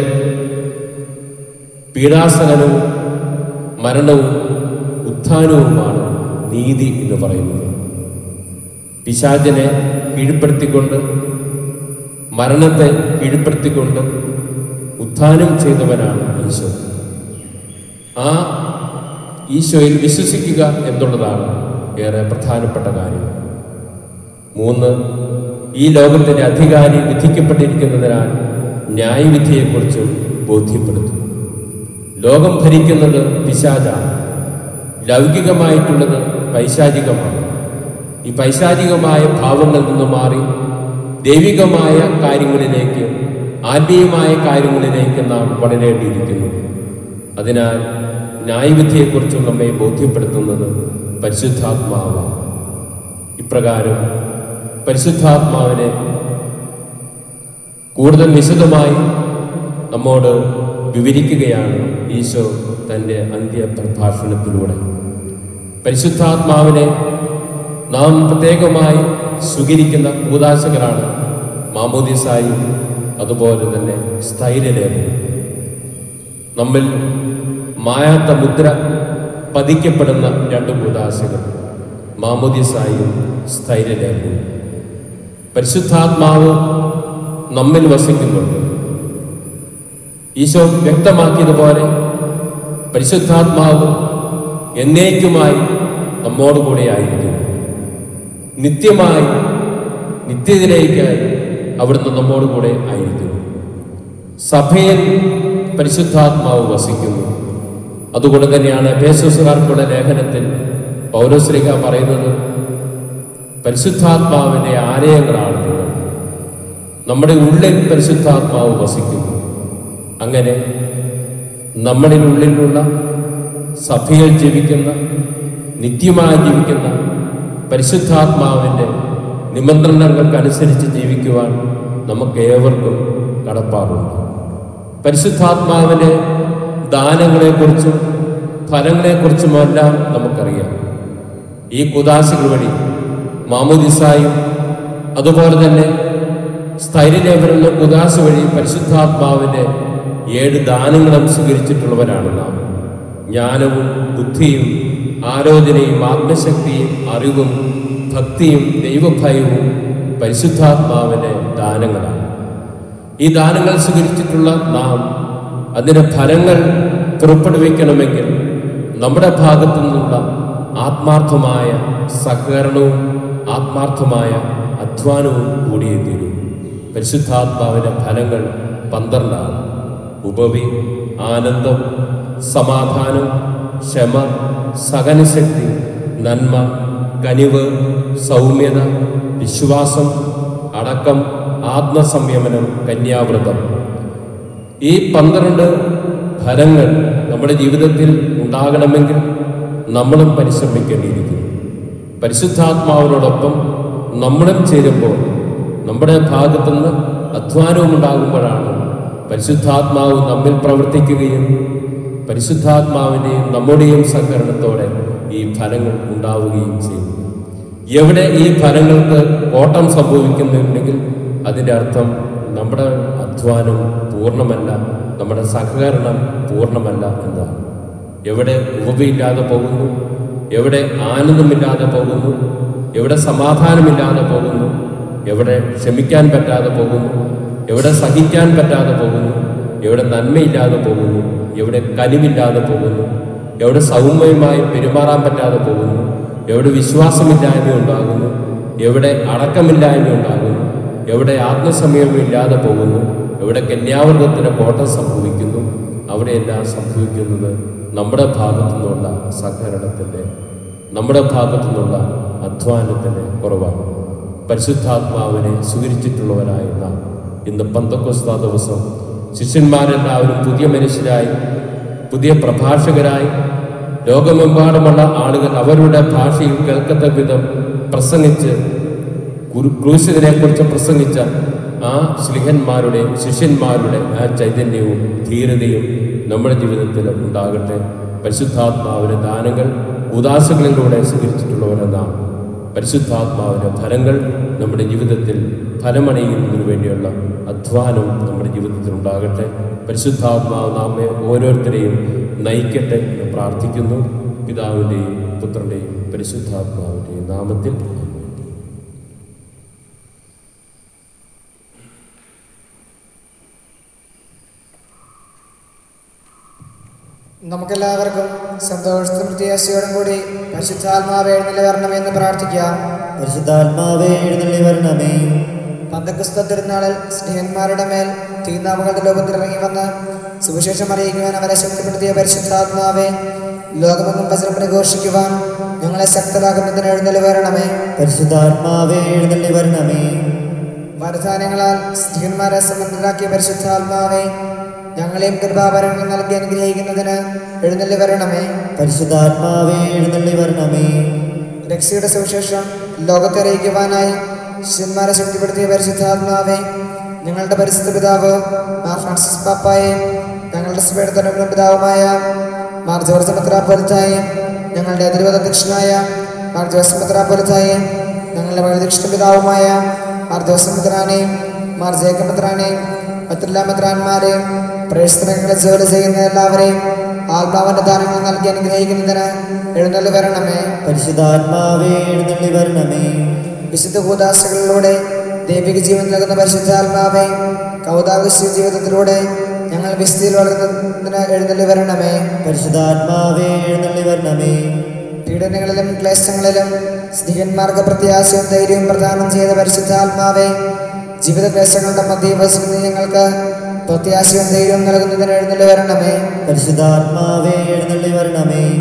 പീഡാസനവും മരണവും ഉത്ഥാനവുമാണ് നീതി എന്ന് പറയുന്നത് പിശാചിനെ കീഴ്പ്പെടുത്തിക്കൊണ്ട് മരണത്തെ കീഴ്പ്പെടുത്തിക്കൊണ്ട് ഉത്ഥാനം ചെയ്തവനാണ് ഈശോ ആ ഈശോയിൽ വിശ്വസിക്കുക എന്നുള്ളതാണ് ഏറെ പ്രധാനപ്പെട്ട കാര്യം മൂന്ന് ഈ ലോകത്തിൻ്റെ അധികാരി വിധിക്കപ്പെട്ടിരിക്കുന്നതിനാൽ ന്യായവിധിയെക്കുറിച്ചും ബോധ്യപ്പെടുത്തും ലോകം ഭരിക്കുന്നത് പിശാചാണ് ലൗകികമായിട്ടുള്ളത് പൈശാചികമാണ് ഈ പൈശാചികമായ ഭാവങ്ങളിൽ നിന്ന് മാറി ദൈവികമായ കാര്യങ്ങളിലേക്ക് ആത്മീയമായ കാര്യങ്ങളിലേക്ക് നാം വളരേണ്ടിയിരിക്കുന്നു അതിനാൽ ന്യായവിധിയെക്കുറിച്ചും നമ്മെ ബോധ്യപ്പെടുത്തുന്നത് പരിശുദ്ധാത്മാവാണ് ഇപ്രകാരം പരിശുദ്ധാത്മാവിനെ കൂടുതൽ വിശദമായി നമ്മോട് വിവരിക്കുകയാണ് ഈശോ തൻ്റെ അന്ത്യപ്രഭാഷണത്തിലൂടെ പരിശുദ്ധാത്മാവിനെ നാം പ്രത്യേകമായി സ്വീകരിക്കുന്ന കൂതാശകളാണ് മാമോദിസായും അതുപോലെ തന്നെ സ്ഥൈര്യലേഖനം നമ്മിൽ മായാത്ത മുദ്ര പതിക്കപ്പെടുന്ന രണ്ട് കൂതാശകൾ മാമോദിസായും സ്ഥൈര്യലേഖനവും പരിശുദ്ധാത്മാവ് നമ്മിൽ വസിക്കുന്നുണ്ട് ഈശോ വ്യക്തമാക്കിയതുപോലെ പരിശുദ്ധാത്മാവ് എന്നേക്കുമായി നമ്മോടുകൂടെ ആയിരിക്കും നിത്യമായി നിത്യത്തിലേക്കായി അവിടുന്ന് നമ്മോടുകൂടെ ആയിരിക്കും സഭയിൽ പരിശുദ്ധാത്മാവ് വസിക്കുന്നു അതുകൊണ്ട് തന്നെയാണ് പേശുസുകാർക്കുള്ള ലേഖനത്തിൽ പൗരശ്രീക പറയുന്നത് പരിശുദ്ധാത്മാവിൻ്റെ ആലയങ്ങളാണ് നിങ്ങൾ നമ്മുടെ ഉള്ളിൽ പരിശുദ്ധാത്മാവ് വസിക്കുന്നു അങ്ങനെ നമ്മുടെ ഉള്ളിലുള്ള സഭയിൽ ജീവിക്കുന്ന നിത്യമായി ജീവിക്കുന്ന പരിശുദ്ധാത്മാവിൻ്റെ നിമന്ത്രണങ്ങൾക്കനുസരിച്ച് ജീവിക്കുവാൻ നമുക്ക് ഏവർക്കും കടപ്പാടുണ്ട് പരിശുദ്ധാത്മാവിൻ്റെ ദാനങ്ങളെക്കുറിച്ചും ഫലങ്ങളെക്കുറിച്ചുമെല്ലാം നമുക്കറിയാം ഈ കുദാശകൾ വഴി മാമുദിസായും അതുപോലെ തന്നെ സ്ഥൈര്യലേപനുള്ള കുദാശ വഴി പരിശുദ്ധാത്മാവിൻ്റെ ഏഴ് ദാനങ്ങളും സ്വീകരിച്ചിട്ടുള്ളവരാണ് നാം ജ്ഞാനവും ബുദ്ധിയും ആലോചനയും ആത്മശക്തിയും അറിവും ഭക്തിയും ദൈവഭയവും പരിശുദ്ധാത്മാവിൻ്റെ ദാനങ്ങളാണ് ഈ ദാനങ്ങൾ സ്വീകരിച്ചിട്ടുള്ള നാം അതിൻ്റെ ഫലങ്ങൾ പുറപ്പെടുവിക്കണമെങ്കിൽ നമ്മുടെ ഭാഗത്തു നിന്നുള്ള ആത്മാർത്ഥമായ സഹകരണവും ആത്മാർത്ഥമായ അധ്വാനവും കൂടിയേ തീരൂ പരിശുദ്ധാത്മാവിൻ്റെ ഫലങ്ങൾ പന്ത്രണ്ടാണ് ഉപവി ആനന്ദം സമാധാനം ക്ഷമ സഹനശക്തി നന്മ കനിവ് സൗമ്യത വിശ്വാസം അടക്കം ആത്മസംയമനം കന്യാവ്രതം ഈ പന്ത്രണ്ട് ഫലങ്ങൾ നമ്മുടെ ജീവിതത്തിൽ ഉണ്ടാകണമെങ്കിൽ നമ്മളും പരിശ്രമിക്കേണ്ടിയിരിക്കുന്നു പരിശുദ്ധാത്മാവിനോടൊപ്പം നമ്മളും ചേരുമ്പോൾ നമ്മുടെ ഭാഗത്തുനിന്ന് അധ്വാനവും ഉണ്ടാകുമ്പോഴാണ് പരിശുദ്ധാത്മാവ് നമ്മിൽ പ്രവർത്തിക്കുകയും പരിശുദ്ധാത്മാവിൻ്റെയും നമ്മുടെയും സഹകരണത്തോടെ ഈ ഫലങ്ങൾ ഉണ്ടാവുകയും ചെയ്യും എവിടെ ഈ ഫലങ്ങൾക്ക് കോട്ടം സംഭവിക്കുന്നുണ്ടെങ്കിൽ അതിൻ്റെ അർത്ഥം നമ്മുടെ അധ്വാനം പൂർണ്ണമല്ല നമ്മുടെ സഹകരണം പൂർണ്ണമല്ല എന്നാണ് എവിടെ ഉപവില്ലാതെ പോകുന്നു എവിടെ ആനന്ദമില്ലാതെ പോകുന്നു എവിടെ സമാധാനമില്ലാതെ പോകുന്നു എവിടെ ക്ഷമിക്കാൻ പറ്റാതെ പോകുന്നു എവിടെ സഹിക്കാൻ പറ്റാതെ പോകുന്നു എവിടെ നന്മയില്ലാതെ പോകുന്നു എവിടെ കനിവില്ലാതെ പോകുന്നു എവിടെ സൗമ്യമായി പെരുമാറാൻ പറ്റാതെ പോകുന്നു എവിടെ വിശ്വാസമില്ലായ്മ ഉണ്ടാകുന്നു എവിടെ അടക്കമില്ലായ്മ ഉണ്ടാകുന്നു എവിടെ ആത്മസമയമില്ലാതെ പോകുന്നു എവിടെ കന്യാവർഗത്തിന് കോട്ടം സംഭവിക്കുന്നു അവിടെയെല്ലാം സംഭവിക്കുന്നത് നമ്മുടെ ഭാഗത്തു നിന്നുള്ള സഹകരണത്തിൻ്റെ നമ്മുടെ ഭാഗത്തു നിന്നുള്ള അധ്വാനത്തിൻ്റെ കുറവാണ് പരിശുദ്ധാത്മാവിനെ സ്വീകരിച്ചിട്ടുള്ളവരായ നാം ഇന്ന് പന്തക്കൊസ്ത ദിവസം ശിഷ്യന്മാരെല്ലാവരും പുതിയ മനുഷ്യരായി പുതിയ പ്രഭാഷകരായി ലോകമെമ്പാടുമുള്ള ആളുകൾ അവരുടെ ഭാഷയിൽ കേൾക്കത്തക്ക വിധം പ്രസംഗിച്ച് ഗുരു ക്രൂശിതനെ കുറിച്ച് പ്രസംഗിച്ച ആ ശ്ലിഹന്മാരുടെ ശിഷ്യന്മാരുടെ ആ ചൈതന്യവും ധീരതയും നമ്മുടെ ജീവിതത്തിൽ ഉണ്ടാകട്ടെ പരിശുദ്ധാത്മാവിന്റെ ദാനങ്ങൾ ഉദാസകളിലൂടെ സ്വീകരിച്ചിട്ടുള്ളവരെ നാം പരിശുദ്ധാത്മാവിന്റെ ഫലങ്ങൾ നമ്മുടെ ജീവിതത്തിൽ ഫലമണിയുന്നതിനു വേണ്ടിയുള്ള അധ്വാനം നമ്മുടെ ജീവിതത്തിൽ ഉണ്ടാകട്ടെ പരിശുദ്ധാത്മാവ് നാമെ ഓരോരുത്തരെയും നയിക്കട്ടെ എന്ന് പ്രാർത്ഥിക്കുന്നു പിതാവിൻ്റെയും പുത്രൻ്റെയും പരിശുദ്ധാത്മാവിൻ്റെയും നാമത്തിൽ നമുക്കെല്ലാവർക്കും സന്തോഷത്തും പ്രത്യാശയോടും കൂടി പരിശുദ്ധാത്മാവ് എഴുന്നള്ളി വരണമെന്ന് പ്രാർത്ഥിക്കാം പരിശുദ്ധാത്മാവേ എഴുന്നള്ളി വരണമേ പന്തക്കുസ്ത തിരുനാളിൽ സ്നേഹന്മാരുടെ മേൽ തീനാമകളുടെ ലോകത്തിൽ ഇറങ്ങി വന്ന് സുവിശേഷം അറിയിക്കുവാൻ അവരെ ശക്തിപ്പെടുത്തിയ പരിശുദ്ധാത്മാവെ ലോകമെങ്ങും വചനം പ്രഘോഷിക്കുവാൻ ഞങ്ങളെ ശക്തരാകുന്നതിന് എഴുന്നള്ളി വരണമേ പരിശുദ്ധാത്മാവേ എഴുന്നള്ളി വരണമേ വരദാനങ്ങളാൽ സ്ത്രീന്മാരെ സമൃദ്ധരാക്കിയ പരിശുദ്ധാത്മാവെ ഞങ്ങളെയും കൃപാവരങ്ങൾ നൽകി അനുഗ്രഹിക്കുന്നതിന് എഴുന്നള്ളി വരണമേ പരിശുദ്ധാത്മാവേ എഴുന്നള്ളി വരണമേ രക്ഷയുടെ സുവിശേഷം ലോകത്തെ അറിയിക്കുവാനായി ശിഷ്യന്മാരെ ശക്തിപ്പെടുത്തിയ പരിശുദ്ധാത്മാവെ ഞങ്ങളുടെ പരിശുദ്ധ പിതാവ് മാർ ഫ്രാൻസിസ് പാപ്പായെയും ഞങ്ങളുടെ സഭയുടെ തന്നെ പിതാവുമായ മാർ ജോർജ് മെത്രാപ്പൊലിത്തായെയും ഞങ്ങളുടെ അതിരുവത അധ്യക്ഷനായ മാർ ജോസഫ് മെത്രാപ്പൊലിത്തായെയും ഞങ്ങളുടെ വഴിദക്ഷിണ പിതാവുമായ മാർ ജോസഫ് മെത്രാനെയും മാർ ജേക്കബ് മെത്രാനെയും മറ്റെല്ലാ മെത്രാന്മാരെയും പ്രേക്ഷിതങ്ങളെ ജോലി ചെയ്യുന്ന എല്ലാവരെയും ആത്മാവിന്റെ ദാനങ്ങൾ നൽകി അനുഗ്രഹിക്കുന്നതിന് എഴുന്നള്ളി വരണമേ പരിശുദ്ധാത്മാവേ എഴുന്നള്ളി വരണമേ വിശുദ്ധ കൂതാശകളിലൂടെ ദൈവിക ജീവൻ നൽകുന്ന പരിശുദ്ധാത്മാവെ കൗതാകസ്യ ജീവിതത്തിലൂടെ ഞങ്ങൾ വിശുദ്ധിയിൽ വളരുന്നതിന് എഴുന്നള്ളി വരണമേ പരിശുദ്ധാത്മാവേ എഴുന്നള്ളി വരണമേ പീഡനങ്ങളിലും ക്ലേശങ്ങളിലും സ്നേഹന്മാർക്ക് പ്രത്യാശയും ധൈര്യവും പ്രദാനം ചെയ്ത പരിശുദ്ധാത്മാവെ ജീവിത ക്ലേശങ്ങളുടെ മധ്യ വസിക്കുന്ന ഞങ്ങൾക്ക് പ്രത്യാശയും ധൈര്യവും നൽകുന്നതിന് എഴുന്നള്ളി വരണമേ പരിശുദ്ധാത്മാവേ എഴുന്നള്ളി വരണമേ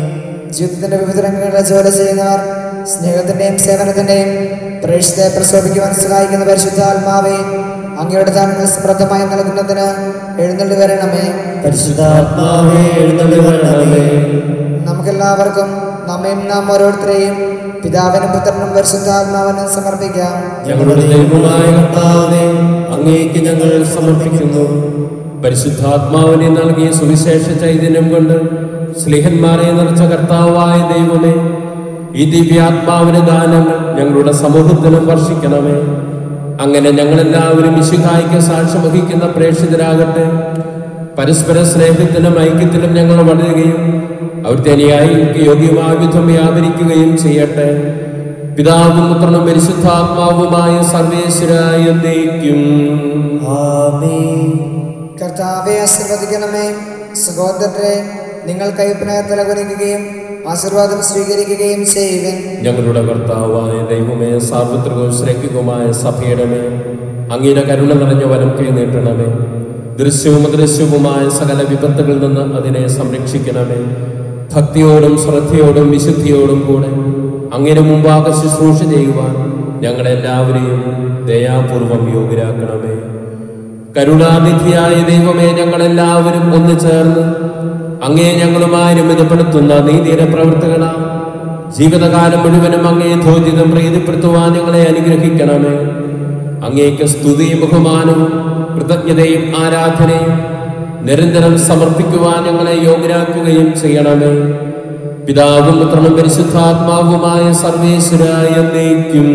ജീവിതത്തിന്റെ വിവിധ രംഗങ്ങളിൽ ജോലി ചെയ്യുന്നവർ സ്നേഹത്തിന്റെയും സേവനത്തിന്റെയും പ്രേക്ഷിതത്തെ പ്രശോഭിക്കുവാൻ സഹായിക്കുന്ന പരിശുദ്ധാത്മാവെ അങ്ങയുടെ ദാനങ്ങൾ സമൃദ്ധമായി നൽകുന്നതിന് എഴുന്നള്ളി വരണമേ പരിശുദ്ധാത്മാവേ എഴുന്നള്ളി വരണമേ നമുക്കെല്ലാവർക്കും നമ്മയും നാം ഓരോരുത്തരെയും പിതാവിനും പുത്രനും പരിശുദ്ധാത്മാവിനും സമർപ്പിക്കാം ഞങ്ങളുടെ ദൈവമായ കർത്താവേ അങ്ങേക്ക് ഞങ്ങൾ സമർപ്പിക്കുന്നു പരിശുദ്ധാത്മാവിനെ നൽകിയ സുവിശേഷ ചൈതന്യം കൊണ്ട് സ്ലിഹന്മാരെ നിറച്ച കർത്താവായ ദൈവമേ ഈ ദിവ്യാത്മാവിന്റെ ദാനങ്ങൾ ഞങ്ങളുടെ സമൂഹത്തിലും വർഷിക്കണമേ അങ്ങനെ ഞങ്ങളെല്ലാവരും വിശുഖായിക്ക് സാക്ഷ്യം വഹിക്കുന്ന പ്രേക്ഷിതരാകട്ടെ പരസ്പര സ്നേഹത്തിലും ഐക്യത്തിലും ഞങ്ങൾ വളരുകയും അവിടുത്തെ അനുയായിക്ക് യോഗ്യമായ വിധം വ്യാപരിക്കുകയും ചെയ്യട്ടെ പിതാവും പുത്രനും പരിശുദ്ധാത്മാവുമായ സർവേശ്വരായ എന്നേക്കും ആമേൻ കർത്താവെ ആശീർവദിക്കണമേ സഹോദരരെ നിങ്ങൾ കൈപ്പന തലകുനിക്കുകയും ആശീർവാദം സ്വീകരിക്കുകയും ചെയ്യുവിൻ ഞങ്ങളുടെ കർത്താവായ ദൈവമേ സാർവത്രികവും ശ്രേഷ്ഠികവുമായ സഭയുടെ മേൽ അങ്ങയുടെ കരുണ നിറഞ്ഞ വരം കൈ നീട്ടണമേ ദൃശ്യവും അദൃശ്യവുമായ സകല വിപത്തുകളിൽ നിന്ന് അതിനെ സംരക്ഷിക്കണമേ ഭക്തിയോടും ശ്രദ്ധയോടും വിശുദ്ധിയോടും കൂടെ അങ്ങനെ മുമ്പാകെ ശുശ്രൂഷ ചെയ്യുവാൻ ഞങ്ങളെല്ലാവരെയും ദയാപൂർവം യോഗ്യരാക്കണമേ കരുണാനിധിയായ ദൈവമേ ഞങ്ങളെല്ലാവരും ഒന്ന് ചേർന്ന് അങ്ങേ ഞങ്ങളുമായി രമിതപ്പെടുത്തുന്ന നീതിയുടെ പ്രവർത്തകന ജീവിതകാലം മുഴുവനും അങ്ങേ ധോജിതം പ്രീതിപ്പെടുത്തുവാൻ ഞങ്ങളെ അനുഗ്രഹിക്കണമേ അങ്ങേക്ക് സ്തുതിയും ബഹുമാനവും കൃതജ്ഞതയും ആരാധനയും നിരന്തരം സമർപ്പിക്കുവാൻ ഞങ്ങളെ യോഗ്യരാക്കുകയും ചെയ്യണമേ പിതാവും പുത്രനും പരിശുദ്ധാത്മാവുമായ സർവേശ്വരായ എന്നേക്കും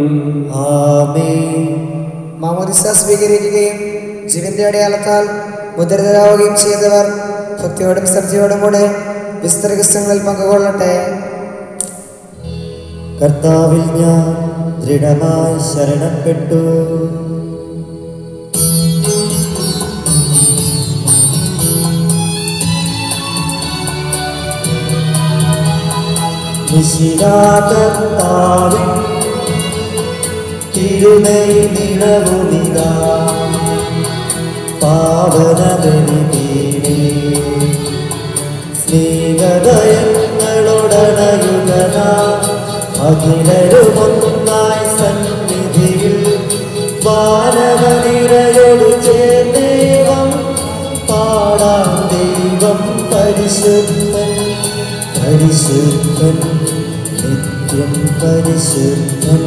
ആമേൻ മാമോദിസ സ്വീകരിക്കുകയും ജീവന്റെ അടയാളത്താൽ മുദ്രിതരാവുകയും ചെയ്തവർ ഭക്തിയോടും ശ്രദ്ധയോടും കൂടെ വിസ്തൃകസ്ഥങ്ങളിൽ പങ്കുകൊള്ളട്ടെ കർത്താവിൽ ഞാൻ ദൃഢമായി ശരണപ്പെട്ടു നിശിരാകർത്താവിൻ തിരുമൈ നിറവുമിതാ പാവനബലിപീഠേ സ്നേഹഭയങ്ങളോടണയുകന അഖിലരുമൊന്നായി സന്നിധിയിൽ വാനവനിരയോടു ചേർന്നേവം പാടാം ദൈവം പരിശുദ്ധൻ പരിശുദ്ധൻ നിത്യം പരിശുദ്ധൻ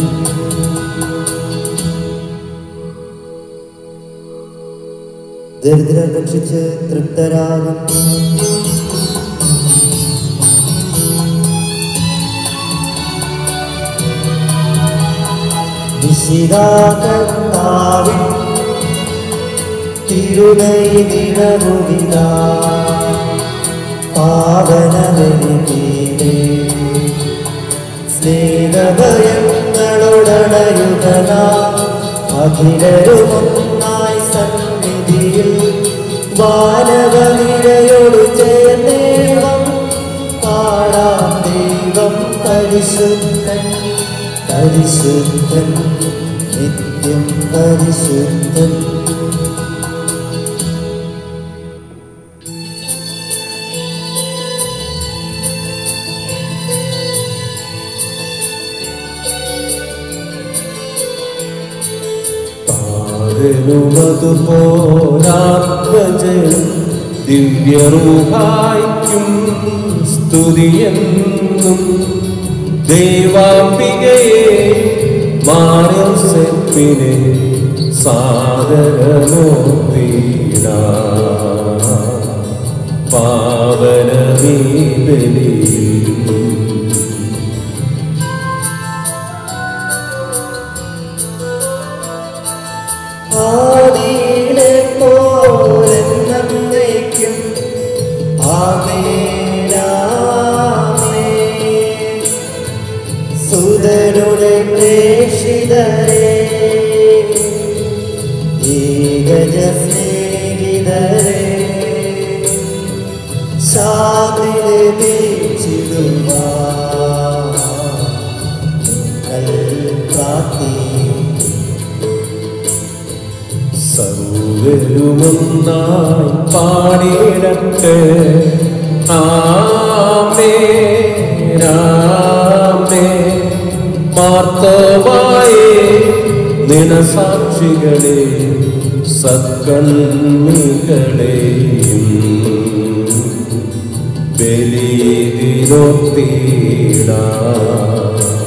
ദരിദ്രർ ഭക്ഷിച്ച് തൃപ്തരാകും നിശിരാകർത്താവിൻ തിരുനൈ നിറമുകില പാവനവനിതീരേ സ്നേഹഭയങ്ങളോടണയുകന അഖിലരുമൊന്നായി സന്നിധിയിൽ വാനവനിരയോട് ചേർന്നേവം പാടാം ദൈവം പരിശുദ്ധൻ പരിശുദ്ധൻ നിത്യം പരിശുദ്ധൻ പാരനുമതുപോലാത്മജൻ ദിവ്യറൂഹായിക്കും സ്തുതിയെന്നും ദൈവാംബികയെ മാറിനെ സാദരമോ തീര പാവനമീ ബലിയിൽ ആദിയിലെ പോലെന്നേക്കും ആമേനാമേ സുതരുടെ പ്രേക്ഷിതരെ ഏകജ സ്നേഹിതരെ ശാന്തിലെ വീച്ചിടുവാ നിങ്ങൾ പ്രാർത്ഥിക്കും സർവരുമൊന്നായി പാടിയിടട്ടെ ആമേ മാർത്തവായേ നിനസാക്ഷികളെ സത്കൺമികളെയും ബലിതിരൊത്തീടാ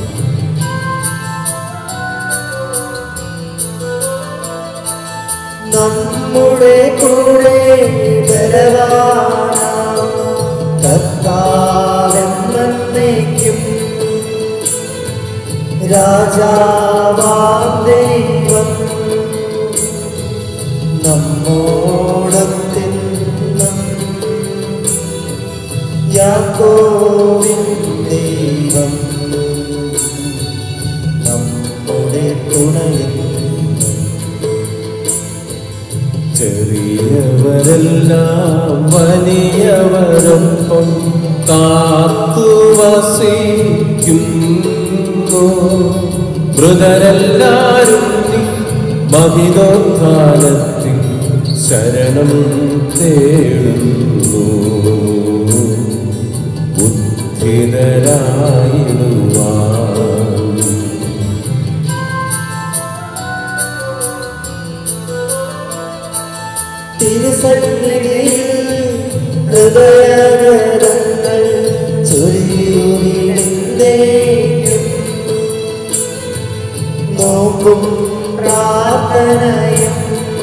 നമ്മുടെ കൂടെ ബലവാന കർത്താവെന്നേക്കും രാജാവാം ദൈവം നമ്മോടത്തിന്നും യാക്കോവിൻ ദൈവം നമ്മുടെ തുണയിൽ ചെറിയവരെല്ലാം വലിയവരൊപ്പം കാത്തുവസിക്കുന്നു മൃതരെല്ലാരും നീ മഹിതോത്ഥാനത്തിൽ ശരണം തേടുന്നു ബുദ്ധിതരായിടുവാൻ തിരുസന്നിധിയിൽ ഹൃദയഗരങ്ങൾ ചൊരിയുവിടുന്നേക്കും നോക്കും പ്രാർത്ഥനയും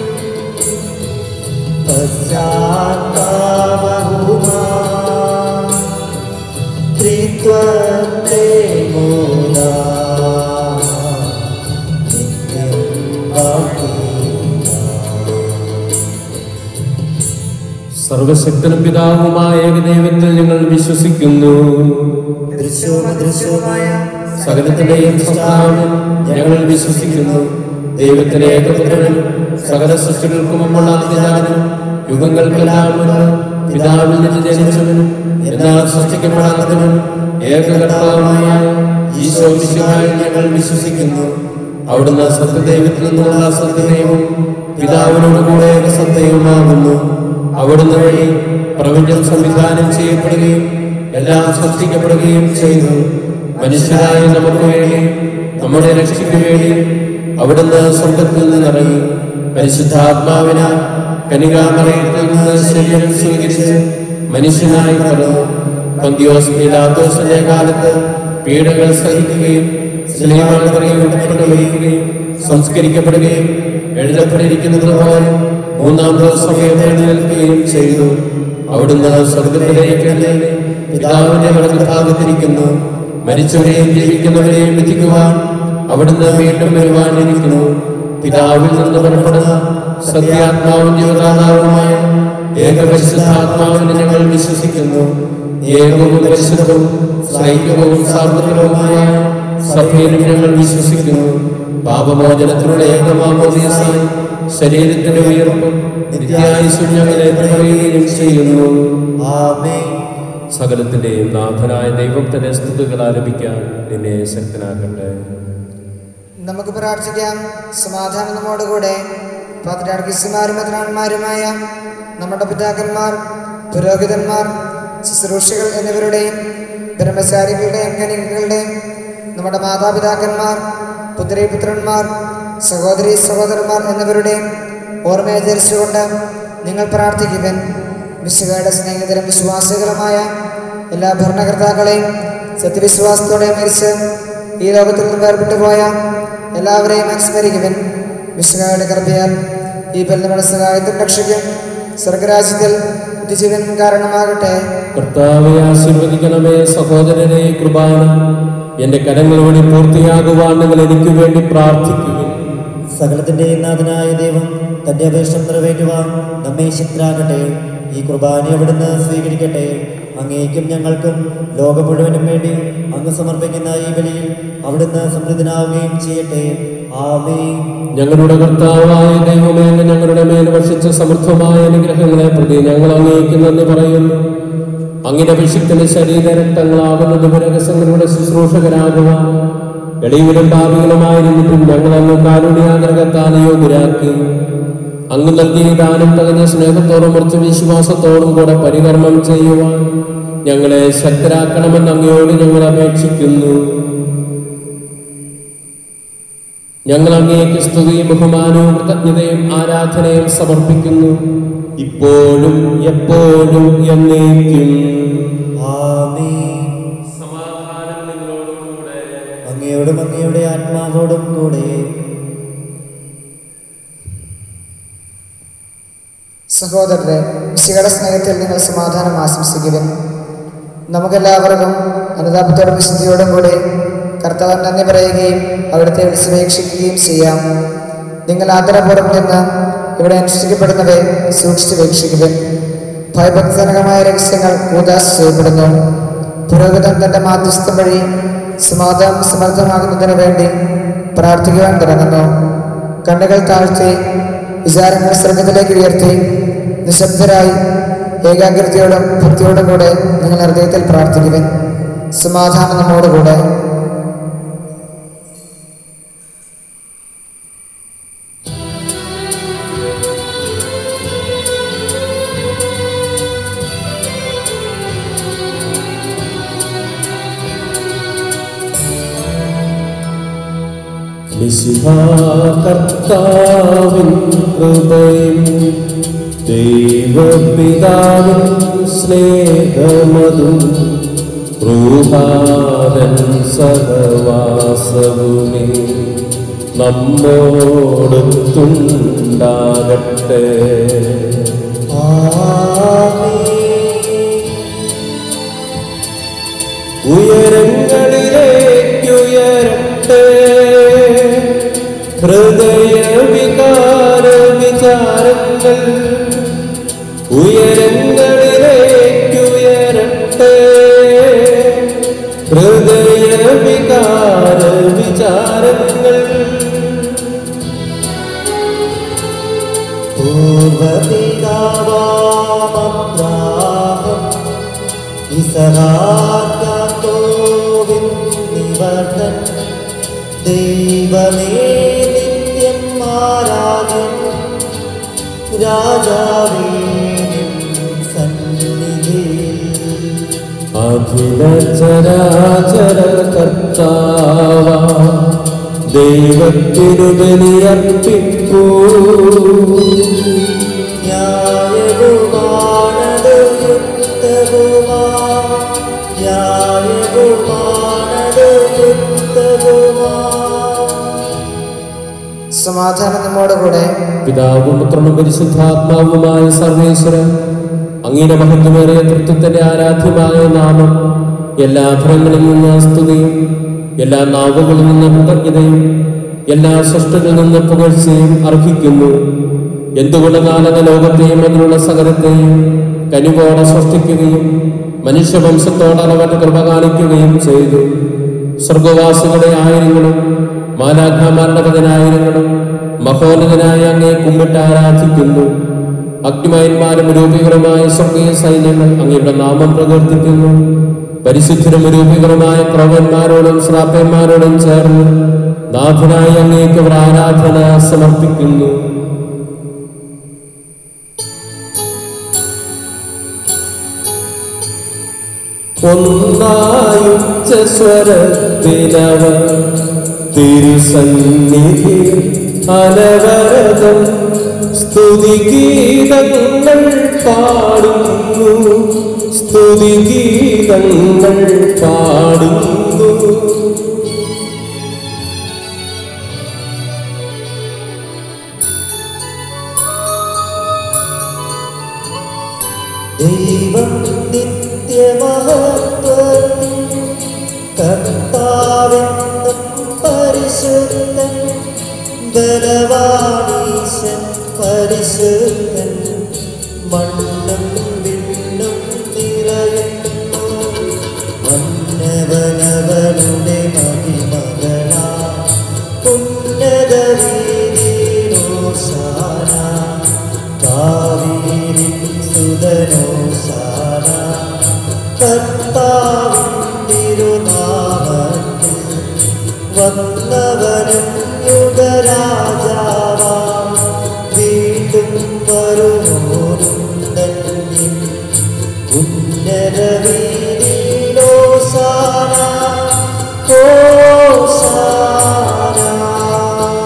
പശ്ചാത്താപവുമാ ത്രിത്വത്തെ മൂലാ നിത്യം വാഴ്ത്തുക സർവശക്തനും പിതാവുമായ ഏകദൈവത്തിൽ ഞങ്ങൾ വിശ്വസിക്കുന്നു ദൃശ്യവും അദൃശ്യവുമായ സകലത്തിന്റെയും സൃഷ്ടാവിൽ ഞങ്ങൾ വിശ്വസിക്കുന്നു ദൈവത്തിലെ ഏകപുത്രനും സകല സൃഷ്ടികൾക്കും മുമ്പുള്ള അതിജാനും യുഗങ്ങൾക്കെല്ലാം മുമ്പ് പിതാവിൽ നിന്ന് ജനിച്ചവനും എന്നാൽ സൃഷ്ടിക്കപ്പെടാത്തവനും ഏകകർത്താവുമായ ഈശോ വിശുവായി ഞങ്ങൾ വിശ്വസിക്കുന്നു അവിടുന്ന് സത്യദൈവത്തിൽ നിന്നുള്ള സത്യദൈവം പിതാവിനോട് കൂടെ ഏകസത്യവുമാകുന്നു അവിടുന്ന് വഴി പ്രപഞ്ചം സംവിധാനം ചെയ്യപ്പെടുകയും എല്ലാം സൃഷ്ടിക്കപ്പെടുകയും ചെയ്തു മനുഷ്യരായ നമുക്ക് വേണ്ടി നമ്മുടെ രക്ഷയ്ക്ക് വേണ്ടി അവിടുന്ന് സ്വർഗത്തിൽ നിന്നിറങ്ങി പരിശുദ്ധാത്മാവിന കനികാമറയത്തിൽ നിന്ന് ശരീരം സ്വീകരിച്ച് മനുഷ്യനായി പറഞ്ഞു പന്തിയോസ് പീലാത്തോസിന്റെ കാലത്ത് പീഡകൾ സഹിക്കുകയും സ്ലീമറിയും വഹിക്കുകയും സംസ്കരിക്കപ്പെടുകയും എഴുതപ്പെട്ടിരിക്കുന്നത് പോലെ മൂന്നാം ദിവസം എഴുന്നേൽക്കുകയും ചെയ്തു അവിടുന്ന് സ്വർഗത്തിലേക്ക് എഴുന്നേറ്റ് പിതാവിന്റെ വലതുഭാഗത്തിരിക്കുന്നു മരിച്ചവരെയും ജീവിക്കുന്നവരെയും വിധിക്കുവാൻ അവിടുന്ന് വീണ്ടും വരുവാനിരിക്കുന്നു പിതാവിൽ നിന്ന് പുറപ്പെടുന്ന സത്യാത്മാവും ജീവദാതാവുമായ ഏകപരിശുദ്ധാത്മാവിനെ ഞങ്ങൾ വിശ്വസിക്കുന്നു ഏകവും പരിശുദ്ധവും സ്നേഹികവും സാർവത്രികവുമായ സഭയിലും ഞങ്ങൾ വിശ്വസിക്കുന്നു പാപമോചനത്തിനുള്ള ഏകമാമോദീസായി ശരീരത്തിന്റെ ഉയർപ്പും നിത്യായുസും ഞങ്ങളെ പറയുകയും ചെയ്യുന്നു ആമേൻ സകലത്തിന്റെയും നാഥനായ ദൈവത്തിന്റെ സ്തുതികൾ ആലപിക്കാൻ നിന്നെ ശക്തനാക്കട്ടെ നമുക്ക് പ്രാർത്ഥിക്കാം സമാധാനം നമ്മോടുകൂടെ പാത്രാർക്കിസുമാരും മെത്രാന്മാരുമായ നമ്മുടെ പിതാക്കന്മാർ പുരോഹിതന്മാർ ശുശ്രൂഷകൾ എന്നിവരുടെയും ബ്രഹ്മചാരികളുടെയും കനികളുടെയും നമ്മുടെ മാതാപിതാക്കന്മാർ പുത്രീപുത്രന്മാർ സഹോദരി സഹോദരന്മാർ എന്നിവരുടെയും ഓർമ്മയെ ധരിച്ചുകൊണ്ട് നിങ്ങൾ പ്രാർത്ഥിക്കുവൻ വിശുഖയുടെ സ്നേഹിതരും വിശ്വാസികളുമായ എല്ലാ ഭരണകർത്താക്കളെയും സത്യവിശ്വാസത്തോടെ മരിച്ച് ഈ ലോകത്തിൽ നിന്ന് വേർപെട്ടു പോയ എല്ലാവരെയും അനുസ്മരിക്കുവൻ വിശുഖയുടെ കൃപയാൽ ഈ ബന്ധമുള്ള സഹായത്തിൽ രക്ഷിക്കും സ്വർഗരാജ്യത്തിൽ നിത്യജീവനും കാരണമാകട്ടെ കർത്താവെ ആശീർവദിക്കണമേ സഹോദരനെ കൃപാന എന്റെ കരങ്ങൾ വഴി പൂർത്തിയാകുവാൻ നിങ്ങൾ എനിക്ക് വേണ്ടി പ്രാർത്ഥിക്കുക സകലത്തിന്റെയും നാഥനായ ദൈവം തന്റെ അപേക്ഷ നിറവേറ്റുവാൻ നമ്മെ ശക്തരാകട്ടെ ഈ കുർബാന അവിടുന്ന് സ്വീകരിക്കട്ടെ അങ്ങേക്കും ഞങ്ങൾക്കും ലോകം മുഴുവനും വേണ്ടി അങ്ങ് സമർപ്പിക്കുന്ന ഈ ബലിയിൽ അവിടുന്ന് സമൃദ്ധനാവുകയും ചെയ്യട്ടെ ആമേ ഞങ്ങളുടെ കർത്താവായ ദൈവമേ അങ്ങ് ഞങ്ങളുടെ മേൽ വർഷിച്ച സമൃദ്ധമായ അനുഗ്രഹങ്ങളെ പ്രതി ഞങ്ങൾ അങ്ങേക്കുന്നെന്ന് പറയുന്നു അങ്ങനെ അഭിഷിക്തന്റെ ശരീര രക്തങ്ങളാകുന്ന ദുരകസങ്ങളുടെ ശുശ്രൂഷകരാകുവാൻ എളിവിലും പാപികളുമായിരുന്നിട്ടും ഞങ്ങൾ അങ്ങ് കാരുണ്യാഗ്രഹത്താൽ യോഗ്യരാക്കി അങ്ങ് നൽകിയ ദാനം തകഞ്ഞ സ്നേഹത്തോടും ഉറച്ച വിശ്വാസത്തോടും കൂടെ പരികർമ്മം ചെയ്യുവാൻ ഞങ്ങളെ ശക്തരാക്കണമെന്ന് അങ്ങയോട് ഞങ്ങൾ അപേക്ഷിക്കുന്നു ഞങ്ങൾ അങ്ങേക്ക് സ്തുതിയും ബഹുമാനവും കൃതജ്ഞതയും ആരാധനയും സമർപ്പിക്കുന്നു ഇപ്പോഴും എപ്പോഴും എന്നേക്കും ആമേൻ സമാധാനം നിങ്ങളോടുകൂടെ അങ്ങയോടും അങ്ങയുടെ ആത്മാവോടും കൂടെ സഹോദരരെ ശിഖര സ്നേഹത്തിൽ നിങ്ങൾ സമാധാനം ആശംസിക്കുവിൻ നമുക്കെല്ലാവർക്കും അനുതാപത്തോടും വിശുദ്ധിയോടും കൂടി കർത്താവൻ നന്ദി പറയുകയും അവിടുത്തെ വിളിച്ചുപേക്ഷിക്കുകയും ചെയ്യാം നിങ്ങൾ ആദരപൂർവ്വം നിന്ന് ഇവിടെ അനുഷ്ഠിക്കപ്പെടുന്നവയെ സൂക്ഷിച്ചു വീക്ഷിക്കുവിൻ ഭയഭക്തജനകമായ രഹസ്യങ്ങൾ ഉദാസ് ചെയ്യപ്പെടുന്നു പുരോഹിതൻ തന്റെ മാധ്യസ്ഥം വഴി സമാധാനം സമർത്ഥമാകുന്നതിന് വേണ്ടി പ്രാർത്ഥിക്കുവാൻ തുടങ്ങുന്നു കണ്ണുകൾ താഴ്ത്തി വിചാരങ്ങൾ സ്വർഗത്തിലേക്ക് ഉയർത്തി നിശബ്ദരായി ഏകാഗ്രതയോടും ഭക്തിയോടും കൂടെ നിങ്ങൾ ഹൃദയത്തിൽ പ്രാർത്ഥിക്കുവിൻ സമാധാനം നമ്മോടുകൂടെ കർത്താവിൻ കൃപയും ദൈവപിതാവിൻ സ്നേഹമതും റൂഹാരൻ സഹവാസവുമേ നമ്മോടൊത്തുണ്ടാകട്ടെ ഉയരങ്ങളിലേക്കുയരട്ടെ ഹൃദയവികാര വിചാരങ്ങൾ ഉയരങ്ങളിലേക്കുയരട്ടെ ഹൃദയവികാര വിചാരങ്ങൾ പൂർവപിതാവാമബ്രാഹം ഇസഹാക്കോവിൻ നിവർത്തൻ ദൈവമേ നിത്യം ആരാധ്യം രാജാവേ നിൻ സന്നിധിയിൽ അഖില ചരാചര കർത്താവ ദൈവത്തിനു ബലിയർപ്പിക്കൂ ന്യായവുമാണത് യുക്തവുമാ ന്യായവുമാണത് യുക്തവുമാ സമാധാനം നമ്മോടുകൂടെ പിതാവും പുത്രനും പരിശുദ്ധാത്മാവുമായ സർവേശ്വരൻ അങ്ങയുടെ മഹത്വമേറിയ തൃത്വത്തിന്റെ ആരാധ്യമായ നാമം എല്ലാ അധരങ്ങളിൽ നിന്ന് സ്തുതിയും എല്ലാ നാവുകളിൽ നിന്ന് കൃതജ്ഞതയും എല്ലാ സൃഷ്ടികളിൽ നിന്ന് പുകഴ്ചയും അർഹിക്കുന്നു എന്തുകൊണ്ടെന്നാൽ അത് ലോകത്തെയും അതിലുള്ള സകലത്തെയും കനിവോടെ സൃഷ്ടിക്കുകയും മനുഷ്യവംശത്തോട് അളവറ്റ് കൃപ കാണിക്കുകയും ചെയ്തു സ്വർഗവാസികളുടെ ആയിരങ്ങളും മാലാഖാമാരുടെ പതിനായിരങ്ങളും മഹോന്നതനായ അങ്ങയെ കുമ്പിട്ട് ആരാധിക്കുന്നു അഗ്നിമയന്മാരും രൂപീകരമായ സ്വർഗീയ സൈന്യങ്ങൾ അങ്ങയുടെ നാമം പ്രകീർത്തിക്കുന്നു പരിശുദ്ധരും രൂപീകരമായ പ്രവന്മാരോടും ശ്രാപ്പന്മാരോടും ചേർന്ന് നാഥനായി അങ്ങേക്ക് അവർ ആരാധന സമർപ്പിക്കുന്നു ഒന്നായുച്ച സ്വരത്തിലവ തിരുസന്നിധി അനവരതം സ്തുതിഗീതങ്ങൾ പാടുന്നു സ്തുതിഗീതങ്ങൾ പാടുന്നു ദൈവം നിത്യമഹത്വത്തിൽ കർത്താവെന്നും പരിശുദ്ധൻ ബലവാനീശൻ പരിശുദ്ധൻ മണ്ണും വിണ്ണും നിറയുന്നു മന്നവനവനുടെ മഹിമകളാ ഉന്നത വീതിയിലോശാന കാവേരി സുതനോശാന കർത്താവിൻ തിരുനാമത്തിൽ വന്നവനും യുഗരാജാവാ വീണ്ടും വരുമോരും തന്നെ ഉന്നത വീതിയിലോശാന ഓശാന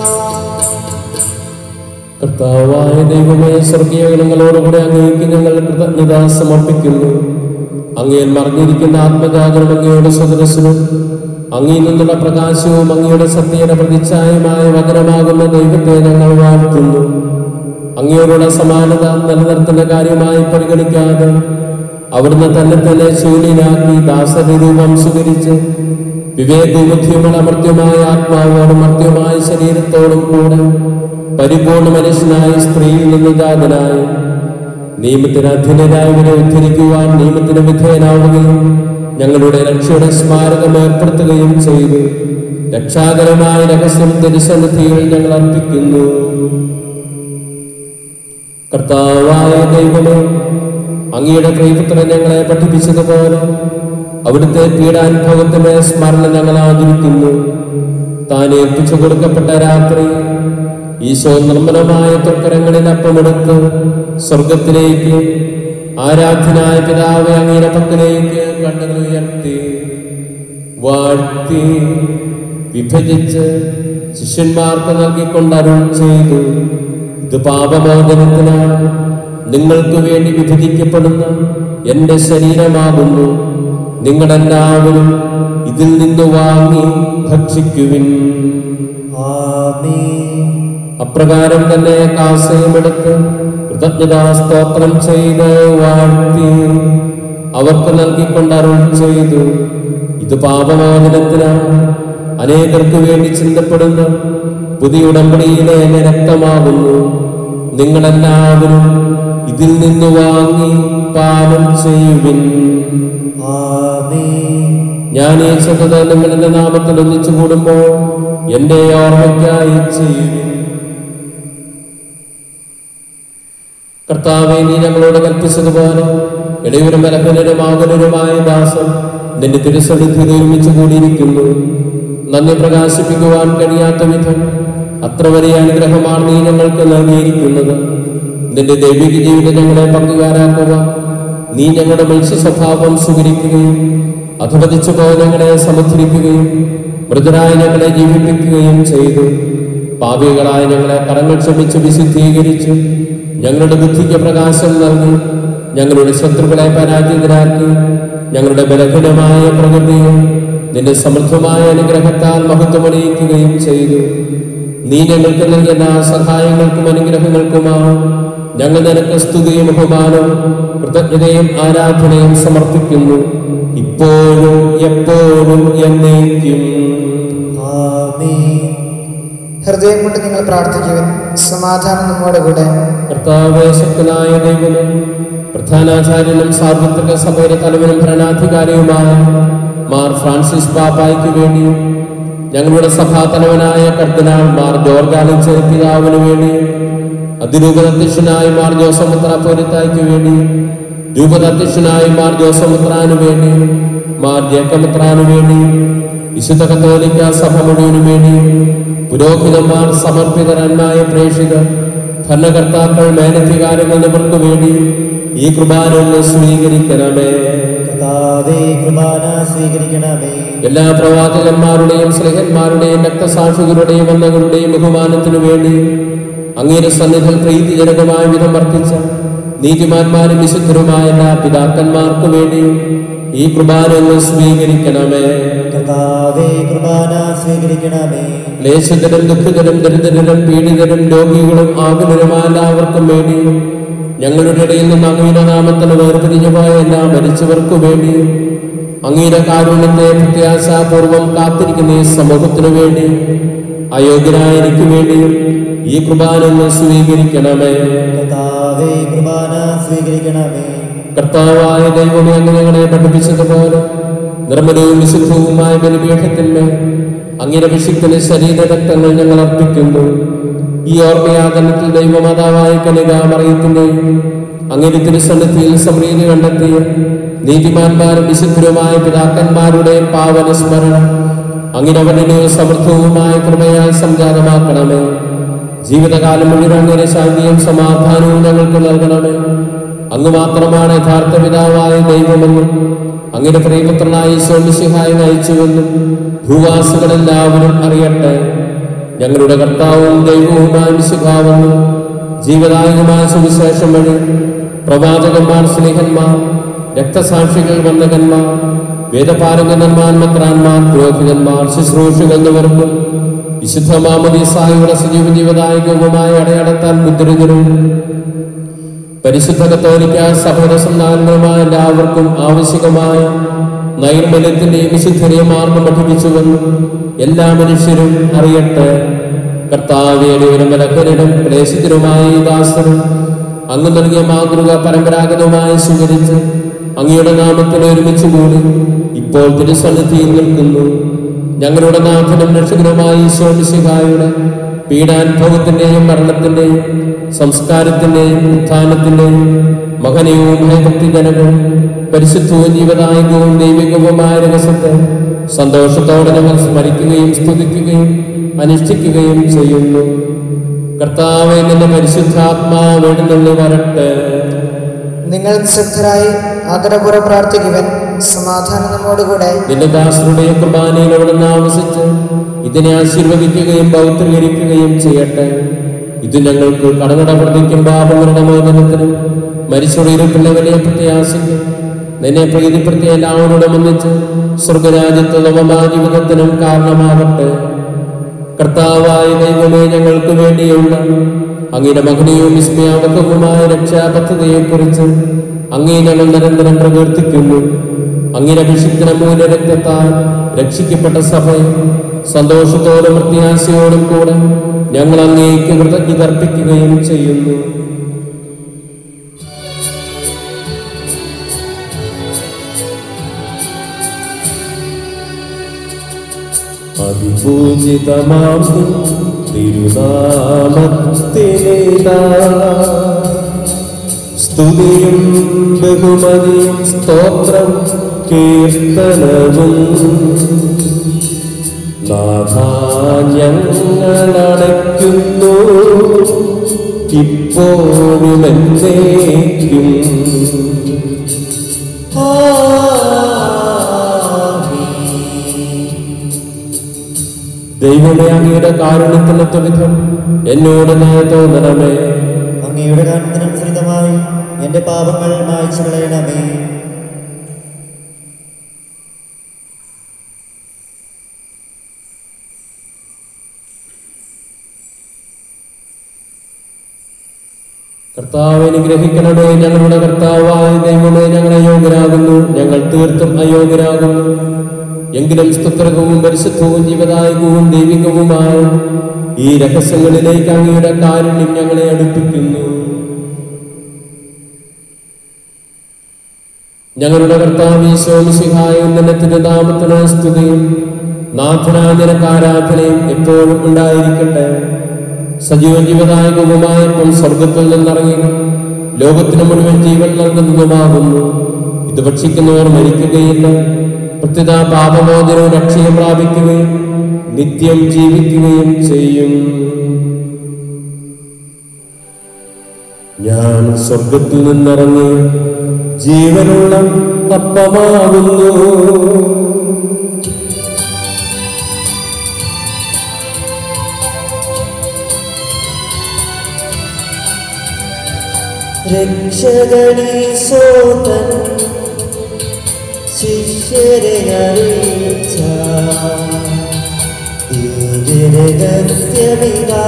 കർത്താവായ ദൈവമേ സ്വർഗീയ ഗണങ്ങളോടുകൂടെ അങ്ങേക്ക് ഞങ്ങൾ കൃതജ്ഞത സമർപ്പിക്കുന്നു അങ്ങയിൽ മറിഞ്ഞിരിക്കുന്ന ആത്മജാതനും അങ്ങയുടെ സദസ്സനും അങ്ങിൽ നിന്നുള്ള പ്രകാശവും അങ്ങയുടെ സത്യയുടെ പ്രതിച്ഛായമായ വചനമാകുന്ന ദൈവത്തെ ഞങ്ങൾ വാഴ്ത്തുന്നു അങ്ങയോടുള്ള സമാനത നിലനിർത്തുന്ന കാര്യമായി പരിഗണിക്കാതെ അവിടുന്ന് തന്നെ തന്നെ ശൂന്യനാക്കി ദാസന്റെ രൂപം സ്വീകരിച്ച് വിവേകബുദ്ധിയുമുള്ള അമർത്യമായ ആത്മാവോടും മർത്യമായ ശരീരത്തോടും കൂടെ പരിപൂർണ മനുഷ്യനായി സ്ത്രീയിൽ നിന്ന് ജാതനായി നിയമത്തിന് അധീനരായവരെ ഉദ്ധരിക്കുവാൻ നിയമത്തിന് വിധേയനാവുകയും ഞങ്ങളുടെ രക്ഷയുടെ സ്മാരകം ഏർപ്പെടുത്തുകയും ചെയ്തു രക്ഷാകരമായ രഹസ്യം തിരുസന്നിധിയിൽ ഞങ്ങൾ അർപ്പിക്കുന്നു കർത്താവായ ദൈവമേ അങ്ങയുടെ പ്രിയപുത്രൻ ഞങ്ങളെ പഠിപ്പിച്ചതുപോലെ അവിടുത്തെ പീഡാനുഭവത്തിന്റെ സ്മരണ ഞങ്ങൾ ആചരിക്കുന്നു താൻ ഏൽപ്പിച്ചു കൊടുക്കപ്പെട്ട രാത്രി ഈശോ നിർമ്മലമായ തുക്കരങ്ങളിൽ അപ്പമെടുത്ത് സ്വർഗത്തിലേക്ക് ആരാധ്യനായ പിതാവെ അങ്ങയുടെ പക്കലേക്ക് കണ്ണുകൾ ഉയർത്തി വാഴ്ത്തി വിഭജിച്ച് ശിഷ്യന്മാർക്ക് നൽകിക്കൊണ്ട് അരുൾ ചെയ്തു ഇത് പാപമോചനത്തിനാണ് നിങ്ങൾക്ക് വേണ്ടി വിഭജിക്കപ്പെടുന്ന എൻ്റെ ശരീരമാകുന്നു നിങ്ങളെല്ലാവരും ഇതിൽ നിന്ന് വാങ്ങി ഭക്ഷിക്കുവിൻ ആമേൻ അപ്രകാരം തന്നെ കാസയുമെടുത്ത് കൃതജ്ഞതാ സ്തോത്രം ചെയ്ത് വാഴ്ത്തി അവർക്ക് നൽകിക്കൊണ്ട് അരുൾ ചെയ്തു ഇത് പാപമോചനത്തിനാണ് അനേകർക്ക് വേണ്ടി ചിന്തപ്പെടുന്ന പുതിയ ഉടമ്പടിയിലെ എന്റെ രക്തമാകുന്നു നിങ്ങളെല്ലാവരും ഇതിൽ നിന്ന് വാങ്ങി പാലം ചെയ്യുവിൻ ആമേൻ ഞാൻ ഈ ചെയ്തത് നിങ്ങളുടെ നാമത്തിൽ ഒന്നിച്ചു കൂടുമ്പോൾ എന്റെ ഓർമ്മയ്ക്കായി ചെയ്യുവിൻ കർത്താവെ നീ ഞങ്ങളോട് കൽപ്പിച്ചതുപോലെ ഇളയവരും ബലഹീനരും ആകുലരുമായ ദാസൻ നിന്റെ തിരുസന്നിധിയിൽ ഒരുമിച്ച് കൂടിയിരിക്കുന്നു നന്ദി പ്രകാശിപ്പിക്കുവാൻ കഴിയാത്ത വിധം അത്ര വലിയ അനുഗ്രഹമാണ് നീ ഞങ്ങൾക്ക് നൽകിയിരിക്കുന്നത് നിന്റെ ദൈവിക ജീവിതം ഞങ്ങളെ പങ്കുകാരാക്കുക നീ ഞങ്ങളുടെ മനുഷ്യ സ്വഭാവം സ്വീകരിക്കുകയും അധപതിച്ചു പോയ ഞങ്ങളെ സമുദ്ധരിക്കുകയും മൃദുരായ ഞങ്ങളെ ജീവിപ്പിക്കുകയും ചെയ്തു പാപികളായ ഞങ്ങളെ കടങ്ങൾ ക്ഷമിച്ച് വിശുദ്ധീകരിച്ച് ഞങ്ങളുടെ ബുദ്ധിക്ക് പ്രകാശം നൽകി ഞങ്ങളുടെ ശത്രുക്കളെ പരാജിതരാക്കി ഞങ്ങളുടെ ബലഹീനമായ പ്രകൃതിയെ നിന്റെ സമൃദ്ധമായ അനുഗ്രഹത്താൽ മഹത്വമണിയിക്കുകയും ചെയ്തു നീ ഞങ്ങൾക്ക് നൽകിയ എല്ലാ സഹായങ്ങൾക്കും അനുഗ്രഹങ്ങൾക്കുമാണ് ഞങ്ങൾ നിനക്ക് സ്തുതിയും ബഹുമാനവും കൃതജ്ഞതയും ആരാധനയും സമർപ്പിക്കുന്നു ഇപ്പോഴും എപ്പോഴും എന്നേക്കും ആമേൻ ഹൃദയം കൊണ്ട് നിങ്ങൾ പ്രാർത്ഥിക്കുവിൻ സമാധാനം നമ്മോട് കൂടെ കർത്താവേശത്തിനായ ദൈവന് പ്രധാനാചാര്യനും സാർവത്രിക സഭയുടെ തലവനും ഭരണാധികാരിയുമായ മാർ ഫ്രാൻസിസ് പാപ്പായ്ക്ക് വേണ്ടി ഞങ്ങളുടെ സഭാ തലവനായ കർദിനാൾ മാർ ജോർഗാലിച്ച് പിതാവിന് വേണ്ടി അതിരൂപതധ്യക്ഷനായ മാർ ജോസമുത്ര പൊരുത്തായ്ക്ക് വേണ്ടി രൂപതധ്യക്ഷനായ മാർ ജോസമുത്രാന് വേണ്ടി മാർ ജേക്കമുത്രാന് വേണ്ടി വിശുദ്ധ കത്തോലിക്ക സഭ മുഴുവനു വേണ്ടി പുരോഹിതന്മാർ സമർപ്പിതരന്മായ പ്രേക്ഷിതർ ഭരണകർത്താക്കൾ മേലധികാരങ്ങൾ എന്നിവർക്ക് വേണ്ടി ഈ കുർബാന ഒന്ന് സ്വീകരിക്കണമേ കർത്താവേ കൃപാന സ്വീകരിക്കണമേ എല്ലാ പ്രവാചകന്മാരുടെയും സ്നേഹന്മാരുടെയും രക്തസാക്ഷികളുടെയും വന്നകളുടെയും ബഹുമാനത്തിനു വേണ്ടി അങ്ങയുടെ സന്നിധിയിൽ പ്രീതിജനകമായ വിധം വർദ്ധിച്ച നീതിമാന്മാരും വിശുദ്ധരുമായ എല്ലാ പിതാക്കന്മാർക്കു വേണ്ടി ഈ കുർബാന ഒന്ന് സ്വീകരിക്കണമേ കർത്താവേ കൃപാന സ്വീകരിക്കണമേ ക്ലേശിതരും ദുഃഖിതരും ദരിദ്രരും പീഡിതരും രോഗികളും ആകുലരുമായ എല്ലാവർക്കും വേണ്ടി ഞങ്ങളുടെ ഇടയിൽ നിന്ന് അങ്ങയുടെ നാമത്തിൽ വേർപിരിഞ്ഞു പോയ എല്ലാ മരിച്ചവർക്കു വേണ്ടി അങ്ങയുടെ കാരുണ്യത്തെ പ്രത്യാശാപൂർവം കാത്തിരിക്കുന്ന ഈ സമൂഹത്തിനു വേണ്ടി അയോഗ്യനായ എനിക്ക് വേണ്ടി ഈ കുർബാന ഒന്ന് സ്വീകരിക്കണമേ കർത്താവേ കൃപാന സ്വീകരിക്കണമേ കർത്താവായ ദൈവമേ അങ്ങ് ഞങ്ങളെ പഠിപ്പിച്ചതുപോലെ നിർമ്മലവും വിശുദ്ധവുമായ ബലിപീഠത്തിന്മേൽ അങ്ങയുടെ വിശുദ്ധന് ശരീരരക്തങ്ങൾ ഞങ്ങൾ അർപ്പിക്കുന്നു ഈ ഓർമ്മയാകനത്തിൽ ദൈവമാതാവായ കനികാമറിയത്തിന്റെയും അങ്ങയുടെ തിരുസന്നിധിയിൽ സമൃദ്ധി കണ്ടെത്തിയ നീതിമാന്മാരും വിശുദ്ധരുമായ പിതാക്കന്മാരുടെ പാവന സ്മരണ അങ്ങനെ അവരുടെ സമൃദ്ധവുമായ കൃപയാൽ സംജാതമാക്കണമേ ജീവിതകാലം മുഴുവൻ അങ്ങനെ ശാന്തിയും സമാധാനവും ഞങ്ങൾക്ക് നൽകണമേ അങ്ങ് മാത്രമാണ് യഥാർത്ഥ പിതാവായ ദൈവമെന്നും അങ്ങയുടെ പ്രിയപുത്രനായ ഈശോമിശിഹായി നയിച്ചുവെന്നും ഭൂവാസികളെല്ലാവരും അറിയട്ടെ ഞങ്ങളുടെ കർത്താവും ദൈവവുമായ മിശിഹാവെന്നും ജീവദായകമായ സുവിശേഷം വഴി പ്രവാചകന്മാർ സ്നേഹന്മാർ രക്തസാക്ഷികൾ വന്ദകന്മാർ വേദപാരംഗന്മാർ മന്ത്രാന്മാർ പുരോഹിതന്മാർ ശുശ്രൂഷകൾ എന്നിവർക്കും വിശുദ്ധ മാമദീസായുടെ സജീവ ജീവദായകവുമായ അടയാളത്താൽ മുദ്രിതരും പരിശുദ്ധ കത്തോലിക്ക സഭയുടെ സന്താനങ്ങളുമായ എല്ലാവർക്കും ആവശ്യകമായ നൈർമല്യത്തിന്റെയും വിശുദ്ധനെയും മാർഗം പഠിപ്പിച്ചുവെന്നും എല്ലാ മനുഷ്യരും അറിയട്ടെ കർത്താവിയുടെ ഒരു മലക്കരനും ക്ലേശത്തിനുമായ ഈ ദാസനും അങ്ങ് നൽകിയ മാതൃക പരമ്പരാഗതമായി സ്വീകരിച്ച് അങ്ങയുടെ നാമത്തിൽ ഒരുമിച്ച് കൂടി ഇപ്പോൾ തിരുസന്നിധിയിൽ നിൽക്കുന്നു ഞങ്ങളുടെ നാഥനും രക്ഷകനുമായ ഈശോമിശിഹായുടെ പീഡാനുഭവത്തിന്റെയും മരണത്തിന്റെയും സംസ്കാരത്തിന്റെയും ഉത്ഥാനത്തിന്റെയും മകനവും ഭയഭക്തിജനകവും പരിശുദ്ധവും ജീവദായകവും ദൈവികവുമായ രഹസ്യത്തെ സന്തോഷത്തോടെ ഞങ്ങൾ സ്മരിക്കുകയും സ്തുതിക്കുകയും അനുഷ്ഠിക്കുകയും ചെയ്യുന്നു കർത്താവെ നിന്റെ പരിശുദ്ധാത്മാവ് എഴുന്നള്ളി വരട്ടെ നിങ്ങൾ നിശബ്ദരായി ആദരപൂർവ്വം പ്രാർത്ഥിക്കുവൻ സമാധാനം നമ്മോടുകൂടെ നിന്റെ ദാസരുടെ കുർബാനയിലൂടെ ആവശ്യിച്ച് ഇതിനെ ആശീർവദിക്കുകയും പൗത്രീകരിക്കുകയും ചെയ്യട്ടെ ഇത് ഞങ്ങൾക്ക് കടകട വർദ്ധിക്കും പാപങ്ങളുടെ മോചനത്തിനും മരിച്ചുടയിരുപ്പിന്റെ വലിയ പ്രത്യാശയ്ക്കും നിന്നെ പ്രീതിപ്പെടുത്തിയ എല്ലാവരോടും ഒന്നിച്ച് സ്വർഗരാജ്യത്ത് നവമാജീവിതത്തിനും കാരണമാകട്ടെ കർത്താവായ ദൈവമേ ഞങ്ങൾക്ക് വേണ്ടിയുള്ള അങ്ങയുടെ മകനെയും വിസ്മയാവകവുമായ രക്ഷാപദ്ധതിയെക്കുറിച്ച് അങ്ങേ ഞങ്ങൾ നിരന്തരം പ്രകീർത്തിക്കുന്നു അങ്ങയുടെ അഭിഷിക്തന മൂലരക്തത്താൽ രക്ഷിക്കപ്പെട്ട സഭയെ സന്തോഷത്തോടും പ്രത്യാശയോടും കൂടെ ഞങ്ങൾ അങ്ങേക്ക് കൃതജ്ഞത അർപ്പിക്കുകയും ചെയ്യുന്നു അതിപൂജിതമാം തിരുനാമത്തിലേതാ സ്തുതിയും ബഹുമതിയും സ്തോത്രം കീർത്തനവും നാഥാഞ്ഞങ്ങളടയ്ക്കുന്നു ഇപ്പോഴും എന്നേക്കും ദൈവമേ അങ്ങയുടെ കാരുണ്യത്തിനൊത്ത വിധം എന്നോട് നയ തോന്നണമേ അങ്ങയുടെ കാരണത്തിനനുസൃതമായി എന്റെ പാപങ്ങൾ മായ്ച്ചു കളയണമേ കർത്താവ് അനുഗ്രഹിക്കണമേ ഞങ്ങളുടെ കർത്താവായ ദൈവമേ ഞങ്ങൾ അയോഗ്യരാകുന്നു ഞങ്ങൾ തീർത്തും അയോഗ്യരാകുന്നു എങ്കിലും സ്തുത്രകവും പരിശുദ്ധവും ജീവദായകവും ദൈവികവുമായ ഈ രഹസ്യങ്ങളിലേക്ക് അങ്ങയുടെ കാരുണ്യം ഞങ്ങളെ അടുപ്പിക്കുന്നു ഞങ്ങളുടെ കർത്താവ് ഈശോമിശിഹായ ഉന്നതത്തിന്റെ നാമത്തിന് സ്തുതിയും നാഥനാജനക്ക് ആരാധനയും എപ്പോഴും ഉണ്ടായിരിക്കട്ടെ സജീവ ജീവദായകവുമായപ്പോൾ സ്വർഗത്തിൽ നിന്നിറങ്ങി ലോകത്തിന് മുഴുവൻ ജീവൻ നൽകുന്നതുമാകുന്നു ഇത് ഭക്ഷിക്കുന്നവർ മരിക്കുകയില്ല പ്രത്യുത പാപമോചനവും രക്ഷയും പ്രാപിക്കുകയും നിത്യം ജീവിക്കുകയും ചെയ്യും ഞാൻ സ്വർഗത്തിൽ നിന്നിറങ്ങി ജീവനുള്ള അപ്പമാകുന്നു രക്ഷകനീശോതൻ ശിഷ്യരെ അറിയിച്ച ദിവ്യരഹസ്യമിതാ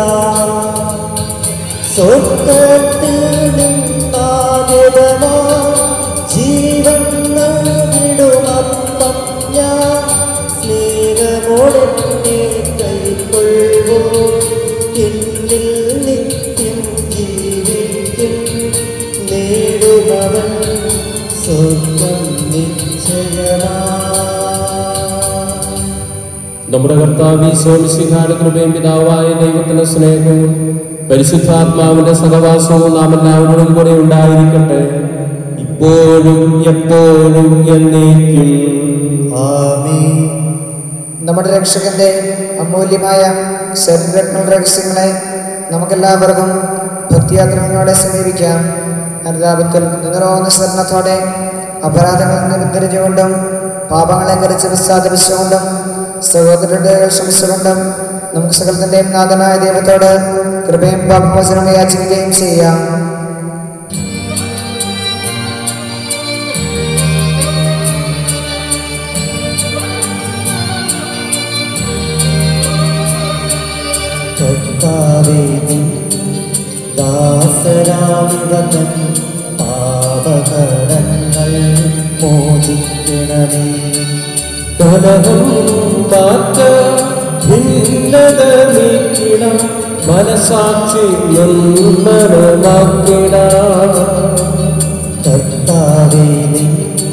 സ്വർഗത്തിൽ നിന്നാകരമാ ജീവൻ നൽകിടുമപ്പം ഞാൻ സ്നേഹമോടെന്നെ കൈക്കൊള്ളുവോ എന്നിൽ നിത്യം ജീവിക്കും നേടുമവൻ സ്വർഗം നിശ്ചയമാ നമ്മുടെ കർത്താവ് സോമിശിഖാട് കൃപയും പിതാവായ ദൈവത്തിന്റെ സ്നേഹവും പരിശുദ്ധാത്മാവിന്റെ സഹവാസവും നാം എല്ലാവരോടും കൂടെ ഉണ്ടായിരിക്കട്ടെ ഇപ്പോഴും എപ്പോഴും എന്നേക്കും ആമേൻ നമ്മുടെ രക്ഷകന്റെ അമൂല്യമായ ശരീരങ്ങൾ രഹസ്യങ്ങളെ നമുക്കെല്ലാവർക്കും ഭക്തിയാത്രങ്ങളോടെ സമീപിക്കാം അനുതാപത്തിൽ നിറവുന്ന സ്വർണത്തോടെ അപരാധങ്ങളിൽ നിന്ന് വിദ്യരിച്ചുകൊണ്ടും പാപങ്ങളെ കുറിച്ച് പശ്ചാത്തപിച്ചുകൊണ്ടും സഹോദരരുടെ ക്ഷമിച്ചുകൊണ്ടും നമുക്ക് സകലത്തിൻ്റെയും നാഥനായ ദൈവത്തോട് കൃപയും പാപമോചനം യാചിക്കുകയും ചെയ്യാം കർത്താവേ നിൻ ദാസരാവിവതൻ പാപകരങ്ങൾ മോചിക്കണമേ കലഹം മാറ്റ ഭിന്നത നീക്കിട മനസാക്ഷി നിർമ്മലമാക്കിട കർത്താവേ നിൻ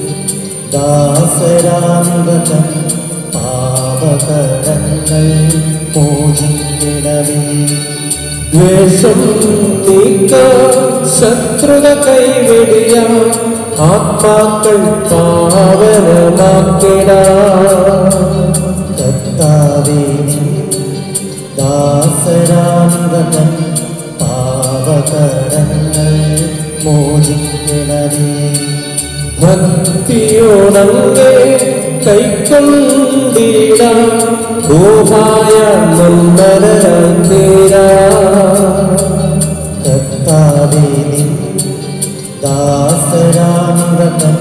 ദാസരാവിവതൻ പാപകരങ്ങൾ മോചിക്കണമേ ദ്വേഷം നീക്ക ശത്രുത കൈവെടിയ ആത്മാക്കൾ പാവനമാക്കിട കർത്താവേ നിൻ ദാസരാവിവതൻ പാപകരങ്ങൾ മോചിക്കണമേ ഭക്തിയോടങ്ങേ കൈക്കൊണ്ടിട ഭൂമായ നിർമ്മലരായി തീരാ കർത്താവേ നിൻ ദാസരാമിവതൻ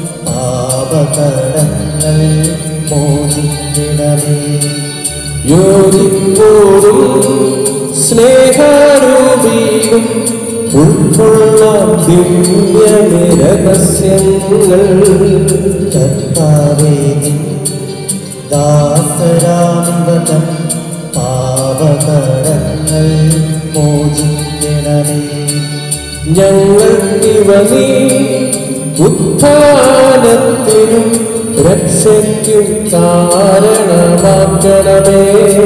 പാപകടങ്ങൾ മോചിക്കണമേ യോജിപ്പോടും സ്നേഹാരൂപിയും ഉൾക്കൊള്ള ദിവ്യരഹസ്യങ്ങൾ കർത്താവേ നിൻ ദാസരാമിവതൻ പാപകടങ്ങൾ മോചിക്കണമേ ഞങ്ങൾക്കിവ നീ ഉത്ഥാനത്തിനും രക്ഷയ്ക്കും കാരണമാക്കണമേ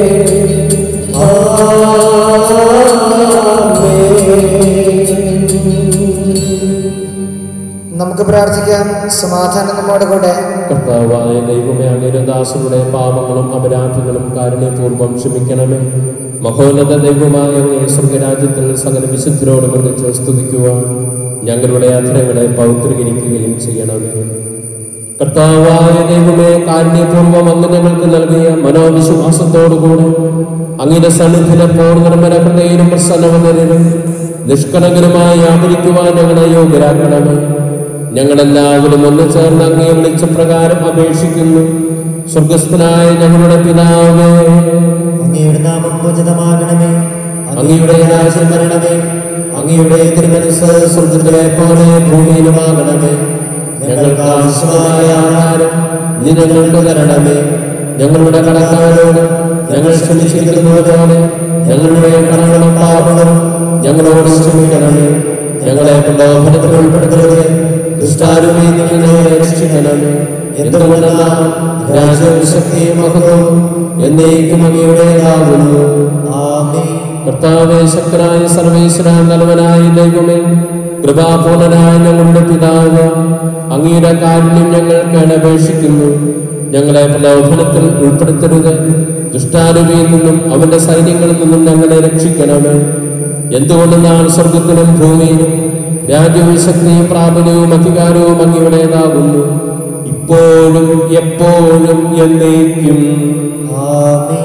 നമുക്ക് പ്രാർത്ഥിക്കാം സമാധാനം നമ്മോട് കൂടെ കർത്താവായ ദൈവമേ അങ്ങയുടെ ദാസരുടെ പാപങ്ങളും അപരാധങ്ങളും കാരുണ്യപൂർവ്വം ക്ഷമിക്കണമേ മഹോന്നത ദൈവമായ അങ്ങേ സ്വർഗരാജ്യത്തിൽ സകല വിശുദ്ധരോടും ഒന്നിച്ച് സ്തുതിക്കുവാൻ ഞങ്ങളുടെ യാത്രകളെ പൗത്രീകരിക്കുകയും ചെയ്യണമേ കർത്താവായ ദൈവമേ കാരുണ്യപൂർവ്വം അങ്ങ് ഞങ്ങൾക്ക് നൽകിയ മനോവിശ്വാസത്തോടുകൂടി അങ്ങയുടെ സന്നിധിയിലെപ്പോൾ നിർമ്മല ഹൃദയനും പ്രസന്നവതരും നിഷ്കളങ്കരമായി ആദരിക്കുവാൻ ഞങ്ങളെ യോഗ്യരാക്കണമേ ഞങ്ങളെല്ലാവരും ഒന്ന് ചേർന്ന് അങ്ങേ വിളിച്ച പ്രകാരം അപേക്ഷിക്കുന്നു സ്വർഗസ്ഥനായ ഞങ്ങളുടെ പിതാവേ അങ്ങയുടെ നാമം പൂജിതമാകണമേ അങ്ങയുടെ രാജ്യം വരണമേ അങ്ങയുടെ തിരുമനസ് സ്വർഗത്തിലെ പോലെ ഭൂമിയിലുമാകണമേ ഞങ്ങൾക്ക് ആവശ്യമായ ആഹാരം നീ ഞങ്ങൾക്ക് തരണമേ ഞങ്ങളുടെ കടക്കാരോട് ഞങ്ങൾ ക്ഷമിച്ചിരിക്കുന്നത് പോലെ ഞങ്ങളുടെ കടങ്ങളും പാപങ്ങളും ഞങ്ങളോട് ക്ഷമിക്കണമേ ഞങ്ങളെ പ്രലോഭനത്തിൽ ഉൾപ്പെടുത്തരുത് ദുഷ്ടാരുമേ നിങ്ങളെ രക്ഷിക്കണമേ എന്തുകൊണ്ടെന്നാൽ രാജ്യവും ശക്തിയും മഹത്വവും എന്നേക്കും അങ്ങയുടേതാകുന്നു ആമേ കർത്താവേ ശക്തനായ സർവേശ്വര നല്ലവനായ ദൈവമേ കൃപാപൂർണനായ ഞങ്ങളുടെ പിതാവ് അങ്ങയുടെ കാരുണ്യം ഞങ്ങൾക്ക് അപേക്ഷിക്കുന്നു ഞങ്ങളെ പ്രലോഭനത്തിൽ ഉൾപ്പെടുത്തരുത് ദുഷ്ടാരുവിയിൽ നിന്നും അവന്റെ സൈന്യങ്ങളിൽ നിന്നും ഞങ്ങളെ രക്ഷിക്കണമേ എന്തുകൊണ്ടെന്നാൽ സ്വർഗത്തിലും ഭൂമിയിലും രാജ്യവും ശക്തിയും പ്രാബല്യവും അധികാരവും അങ്ങയുടേതാകുന്നു ഇപ്പോഴും എപ്പോഴും എന്നേക്കും ആമേ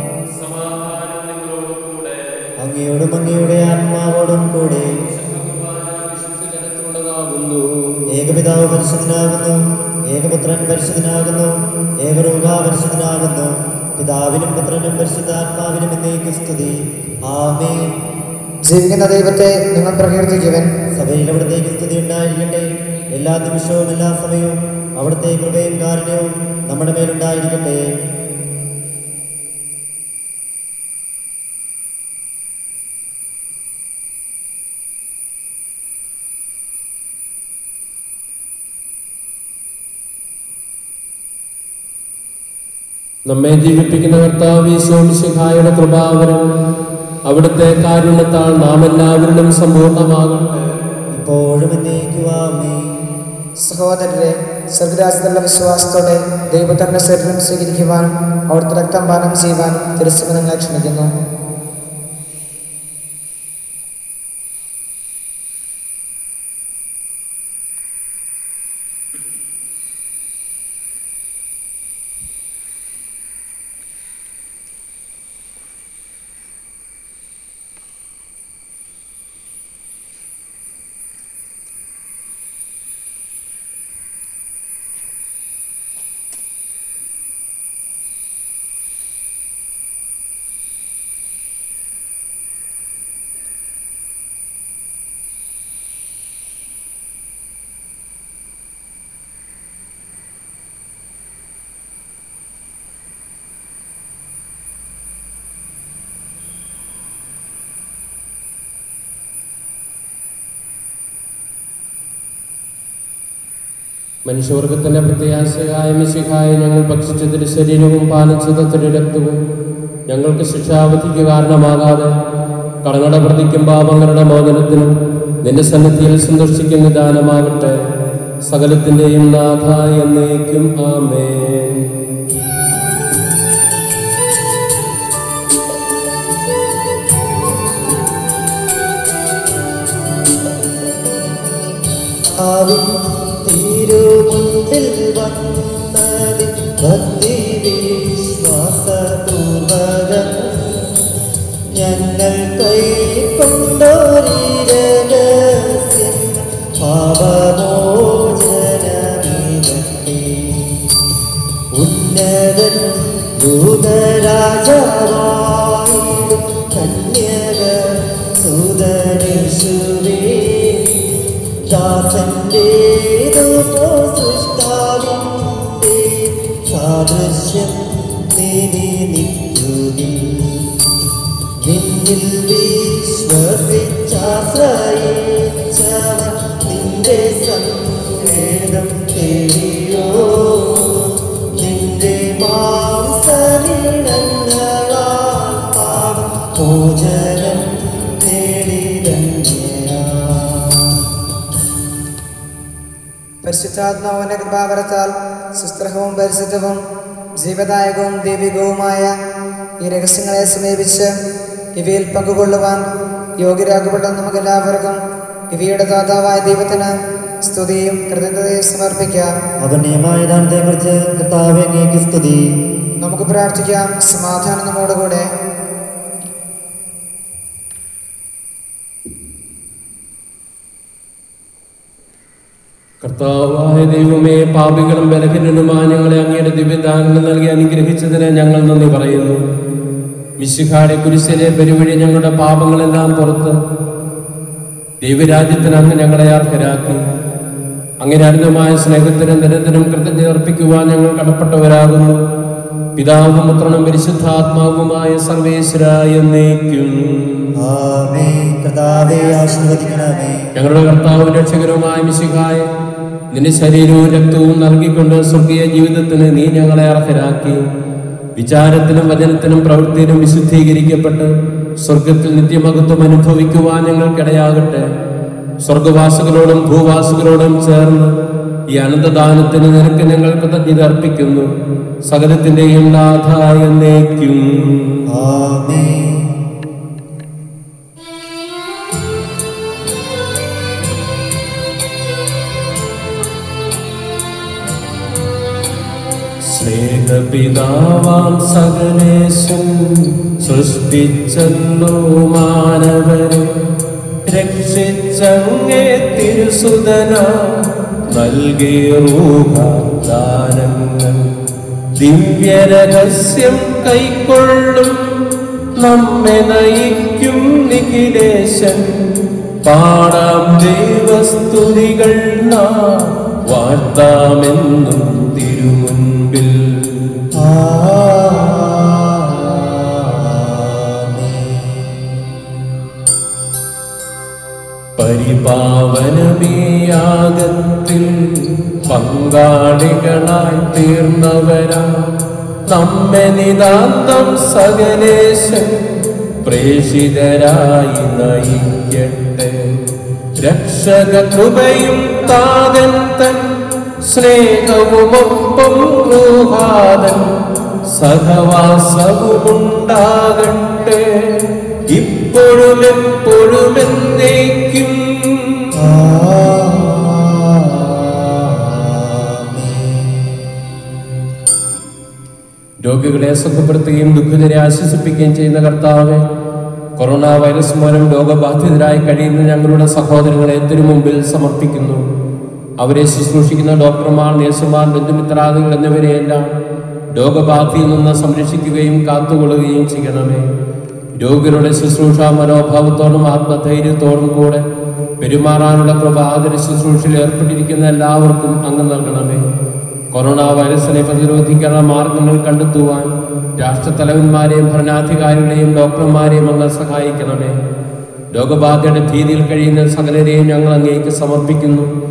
അങ്ങയോടും അങ്ങയുടെ ആത്മാവോടും കൂടെ ഏകപിതാവ് പരിശുദ്ധനാകുന്നു ഏകപുത്രൻ പരിശുദ്ധനാകുന്നു ഏകരൂഹ പരിശുദ്ധനാകുന്നു പിതാവിനും പുത്രനും പരിശുദ്ധാത്മാവിനും എന്നേക്ക് സ്തുതി ആമേ ജീവിക്കുന്ന ദൈവത്തെ നിങ്ങൾ പ്രകീർത്തിക്കുവൻ സഭയിൽ അവിടത്തേക്ക് സ്തുതി ഉണ്ടായിരിക്കട്ടെ എല്ലാ നിമിഷവും എല്ലാ സമയവും അവിടുത്തെ കൃപയും കാരുണ്യവും നമ്മുടെ മേലുണ്ടായിരിക്കട്ടെ നമ്മെ ജീവിപ്പിക്കുന്ന കർത്താവ് ഈശോമിശിഹായുടെ കൃപാവരം അവിടുത്തെ കാരുണ്യത്താൽ നാം എല്ലാവരിലും സമ്പൂർണ്ണമാകട്ടെ ഇപ്പോഴും എന്നേക്കുവാമേ സഹോദരരെ സ്വർഗരാജ്യത്തിലുള്ള വിശ്വാസത്തോടെ ദൈവത്തിന്റെ ശരീരം സ്വീകരിക്കുവാനും അവിടുത്തെ രക്തം പാനം ചെയ്യുവാനും തിരുസഭ നിങ്ങളെ ക്ഷണിക്കുന്നു മനുഷ്യവർഗത്തിന്റെ പ്രത്യാശയായ മിശിഹായ ഞങ്ങൾ ഭക്ഷിച്ചതിന്റെ ശരീരവും പാനം ചെയ്തതിന്റെ രക്തവും ഞങ്ങൾക്ക് ശിക്ഷാവധിക്ക് കാരണമാകാതെ കടങ്ങട പ്രതിക്കും പാപങ്ങളുടെ മോചനത്തിനും നിന്റെ സന്നിധിയിൽ സന്തോഷിക്കുന്ന ദാനമാകട്ടെ സകലത്തിന്റെയും നാഥ എന്നേക്കും ആമേ ആവിൻ തിരുമുൻപിൽ വന്നതി ഭക്തി വിശ്വാസപൂർവകം ഞങ്ങൾ കൈക്കൊണ്ടോരി രഹസ്യം പാപമോചനമീതത്തെ ഉന്നതൻ ദൂതരാജാവായിടും കന്യക സുതനേശുവേ ദാസന്റേതുപോ സൃഷ്ടാവിൻ്റെ സാദൃശ്യം നേടി നിൽക്കുകയും നിന്നിൽ വിശ്വസിച്ചാശ്രയിച്ചവൻ നിന്റെ സംവേദം തേടിയോ നിന്റെ മാംസനീളങ്ങളാൽ പാപം ഭോജനം നേടി ധന്യനാ പരിശുദ്ധാത്മാവിന്റെ കൃപാവരത്താൽ സുസ്ത്രഹവും പരിശുദ്ധവും ജീവദായകവും ദൈവികവുമായ ഈ രഹസ്യങ്ങളെ സമീപിച്ച് ഇവയിൽ പങ്കുകൊള്ളുവാൻ യോഗ്യരാക്കപ്പെട്ട നമുക്കെല്ലാവർക്കും ഇവയുടെ ദാതാവായ ദൈവത്തിന് സ്തുതിയും കൃതജ്ഞതയും സമർപ്പിക്കാം അവന്യമായ ദാനത്തെക്കുറിച്ച് കർത്താവെ അങ്ങേക്ക് സ്തുതി നമുക്ക് പ്രാർത്ഥിക്കാം സമാധാനം നമ്മോടുകൂടെ കർത്താവായ ദൈവമേ പാപികളും ബലഹീനനുമായ ഞങ്ങളെ അങ്ങയുടെ ദിവ്യദാനങ്ങൾ നൽകി അനുഗ്രഹിച്ചതിന് ഞങ്ങൾ നന്ദി പറയുന്നു മിശിഹാടെ കുരിശിലെ പെരുവഴി ഞങ്ങളുടെ പാപങ്ങളെല്ലാം പുറത്ത് ദൈവരാജ്യത്തിന് അങ്ങ് ഞങ്ങളെ അർഹരാക്കി അങ്ങനെ അരുതമായ സ്നേഹത്തിന് നിരന്തരം കൃതജ്ഞത അർപ്പിക്കുവാൻ ഞങ്ങൾ കടപ്പെട്ടവരാകുന്നു പിതാവും പുത്രനും പരിശുദ്ധാത്മാവുമായ സർവേശ്വരായ എന്നേക്കും ആമേ കർത്താവെ ആശീർവദിക്കണമേ ഞങ്ങളുടെ കർത്താവും രക്ഷകരവുമായ മിശിഹായ നിന്റെ ശരീരവും രക്തവും നൽകിക്കൊണ്ട് സ്വർഗീയ ജീവിതത്തിന് നീ ഞങ്ങളെ അർഹരാക്കി വിചാരത്തിലും വചനത്തിലും പ്രവൃത്തിയിലും വിശുദ്ധീകരിക്കപ്പെട്ട് സ്വർഗത്തിൽ നിത്യമകത്വം അനുഭവിക്കുവാൻ ഞങ്ങൾക്കിടയാകട്ടെ സ്വർഗവാസികളോടും ഭൂവാസികളോടും ചേർന്ന് ഈ അനന്തദാനത്തിന് നിനക്ക് ഞങ്ങൾ കൃതജ്ഞത അർപ്പിക്കുന്നു സകലത്തിന്റെയും നാഥ എന്നേക്കും ആമേ സ്നേഹപിതാവാം സകലേശൻ സൃഷ്ടിച്ചല്ലോ മാനവരെ രക്ഷിച്ചങ്ങേ തിരുസുതന നൽകിയ ദാനങ്ങൾ ദിവ്യരഹസ്യം കൈക്കൊള്ളും നമ്മെ നയിക്കും നിഖിലേശൻ പാടാം ദൈവസ്തുതികൾ നാം വാഴ്ത്താമെന്നും തിരുമുൻപിൽ പരിപാവനമീയാഗത്തിൽ പങ്കാളികളായി തീർന്നവരാ നമ്മെ നിതാന്തം സകലേശൻ പ്രേഷിതരായി നയിക്കട്ടെ രക്ഷക കൃപയും താതൻ തൻ സ്നേഹവുമൊപ്പം ഗൃഹാതൻ സഹവാസവുമുണ്ടാകട്ടെ ഇപ്പോഴും എപ്പോഴും എന്നേക്കും രോഗികളെ സുഖപ്പെടുത്തുകയും ദുഃഖിതരെ ആശ്വസിപ്പിക്കുകയും ചെയ്യുന്ന കർത്താവ് കൊറോണ വൈറസ് മൂലം രോഗബാധിതരായി കഴിയുന്ന ഞങ്ങളുടെ സഹോദരങ്ങളെ തിരുമുമ്പിൽ സമർപ്പിക്കുന്നു അവരെ ശുശ്രൂഷിക്കുന്ന ഡോക്ടർമാർ നഴ്സുമാർ ബന്ധുമിത്രാദികൾ എന്നിവരെയെല്ലാം രോഗബാധയിൽ നിന്ന് സംരക്ഷിക്കുകയും കാത്തുകൊള്ളുകയും ചെയ്യണമേ രോഗികളുടെ ശുശ്രൂഷ മനോഭാവത്തോടും ആത്മധൈര്യത്തോടും കൂടെ പെരുമാറാനുള്ള കൃപ ആദര ശുശ്രൂഷയിൽ ഏർപ്പെട്ടിരിക്കുന്ന എല്ലാവർക്കും അങ്ങ് നൽകണമേ കൊറോണ വൈറസിനെ പ്രതിരോധിക്കാനുള്ള മാർഗങ്ങൾ കണ്ടെത്തുവാൻ രാഷ്ട്രത്തലവന്മാരെയും ഭരണാധികാരികളെയും ഡോക്ടർമാരെയും അങ്ങ് സഹായിക്കണമേ രോഗബാധയുടെ ഭീതിയിൽ കഴിയുന്ന സകലരെയും ഞങ്ങൾ അങ്ങേക്ക് സമർപ്പിക്കുന്നു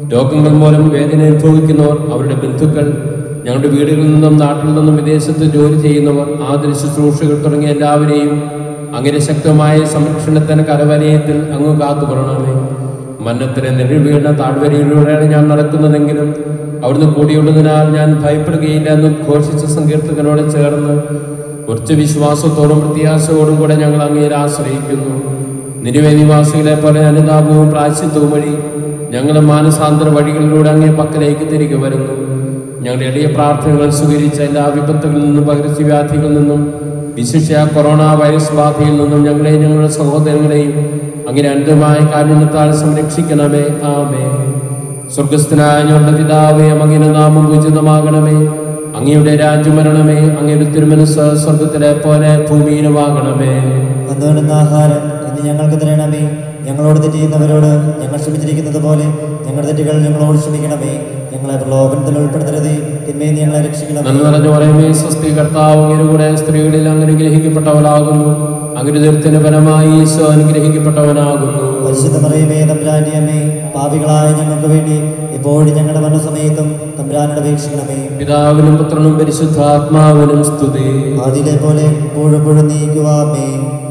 രോഗങ്ങൾ മൂലം വേദന അനുഭവിക്കുന്നവർ അവരുടെ ബന്ധുക്കൾ ഞങ്ങളുടെ വീടുകളിൽ നിന്നും നാട്ടിൽ നിന്നും വിദേശത്ത് ജോലി ചെയ്യുന്നവർ ആദര ശുശ്രൂഷകൾ തുടങ്ങിയ എല്ലാവരെയും അങ്ങനെ ശക്തമായ സംരക്ഷണത്തിന് കരവലയത്തിൽ അങ്ങ് കാത്തുകൊള്ളണമേ മന്നത്തിന് നിഴൽ വീണ താഴ്വരയിലൂടെയാണ് ഞാൻ നടക്കുന്നതെങ്കിലും അവിടുന്ന് കൂടിയുള്ളതിനാൽ ഞാൻ ഭയപ്പെടുകയില്ല എന്ന് ഘോഷിച്ച സങ്കീർത്തകനോട് ചേർന്ന് ഉറച്ച വിശ്വാസത്തോടും പ്രത്യാശയോടും കൂടെ ഞങ്ങൾ അങ്ങേരെ ആശ്രയിക്കുന്നു നിരവധി നിവാസികളെ പോലെ അനുതാപവും പ്രാശ്യത്വവും വഴി ഞങ്ങൾ മാനസാന്തര വഴികളിലൂടെ അങ്ങേ പക്കലേക്ക് തിരികെ വരുന്നു ഞങ്ങളുടെ എളിയ പ്രാർത്ഥനകൾ സ്വീകരിച്ച എല്ലാ വിപത്തുകളിൽ നിന്നും പകർച്ചവ്യാധികളിൽ നിന്നും വിശിഷ്യ കൊറോണ വൈറസ് ബാധയിൽ നിന്നും ഞങ്ങളെ ഞങ്ങളുടെ സഹോദരങ്ങളെയും അങ്ങനെ അന്ധമായ കാരുണ്യത്താൽ സംരക്ഷിക്കണമേ ആമേ സ്വർഗസ്ഥനായ ഞങ്ങളുടെ പിതാവേ അങ്ങയുടെ നാമം പൂജിതമാകണമേ അങ്ങയുടെ രാജ്യം വരണമേ അങ്ങയുടെ തിരുമനസ് സ്വർഗത്തിലെ പോലെ ഭൂമിയിലുമാകണമേ അന്ന് വേണ്ടുന്ന ആഹാരം ഇന്ന് ഞങ്ങൾക്ക് തരണമേ ഞങ്ങളോട് തെറ്റ് ചെയ്യുന്നവരോട് ഞങ്ങൾ ക്ഷമിച്ചിരിക്കുന്നത് പോലെ ഞങ്ങളുടെ തെറ്റുകൾ ഞങ്ങളോട് ക്ഷമിക്കണമേ ഞങ്ങളെ പ്രലോഭനത്തിൽ ഉൾപ്പെടുത്തരുതേ തിന്മയിൽ നിന്ന് ഞങ്ങളെ രക്ഷിക്കണമേ നന്ദി നിറഞ്ഞു പറയുമേ സ്വസ്തി കർത്താവ് അങ്ങനെ കൂടെ സ്ത്രീകളിൽ അങ്ങനെ ഗ്രഹിക്കപ്പെട്ടവനാകുന്നു അനുഗ്രഹത്തിന് ഫലമായി ഈശോ അനുഗ്രഹിക്കപ്പെട്ടവനാകുന്നു പരിശുദ്ധ മറിയമേ തമ്പുരാന്റെ അമ്മേ പാപികളായ ഞങ്ങൾക്ക് വേണ്ടി ഇപ്പോഴും ഞങ്ങളുടെ മരണസമയത്തും തമ്പുരാനോട് അപേക്ഷിക്കണമേ പിതാവിനും പുത്രനും പരിശുദ്ധാത്മാവിനും സ്തുതി ആദിയിലെ പോലെ ഇപ്പോഴും നീക്കുവാമേ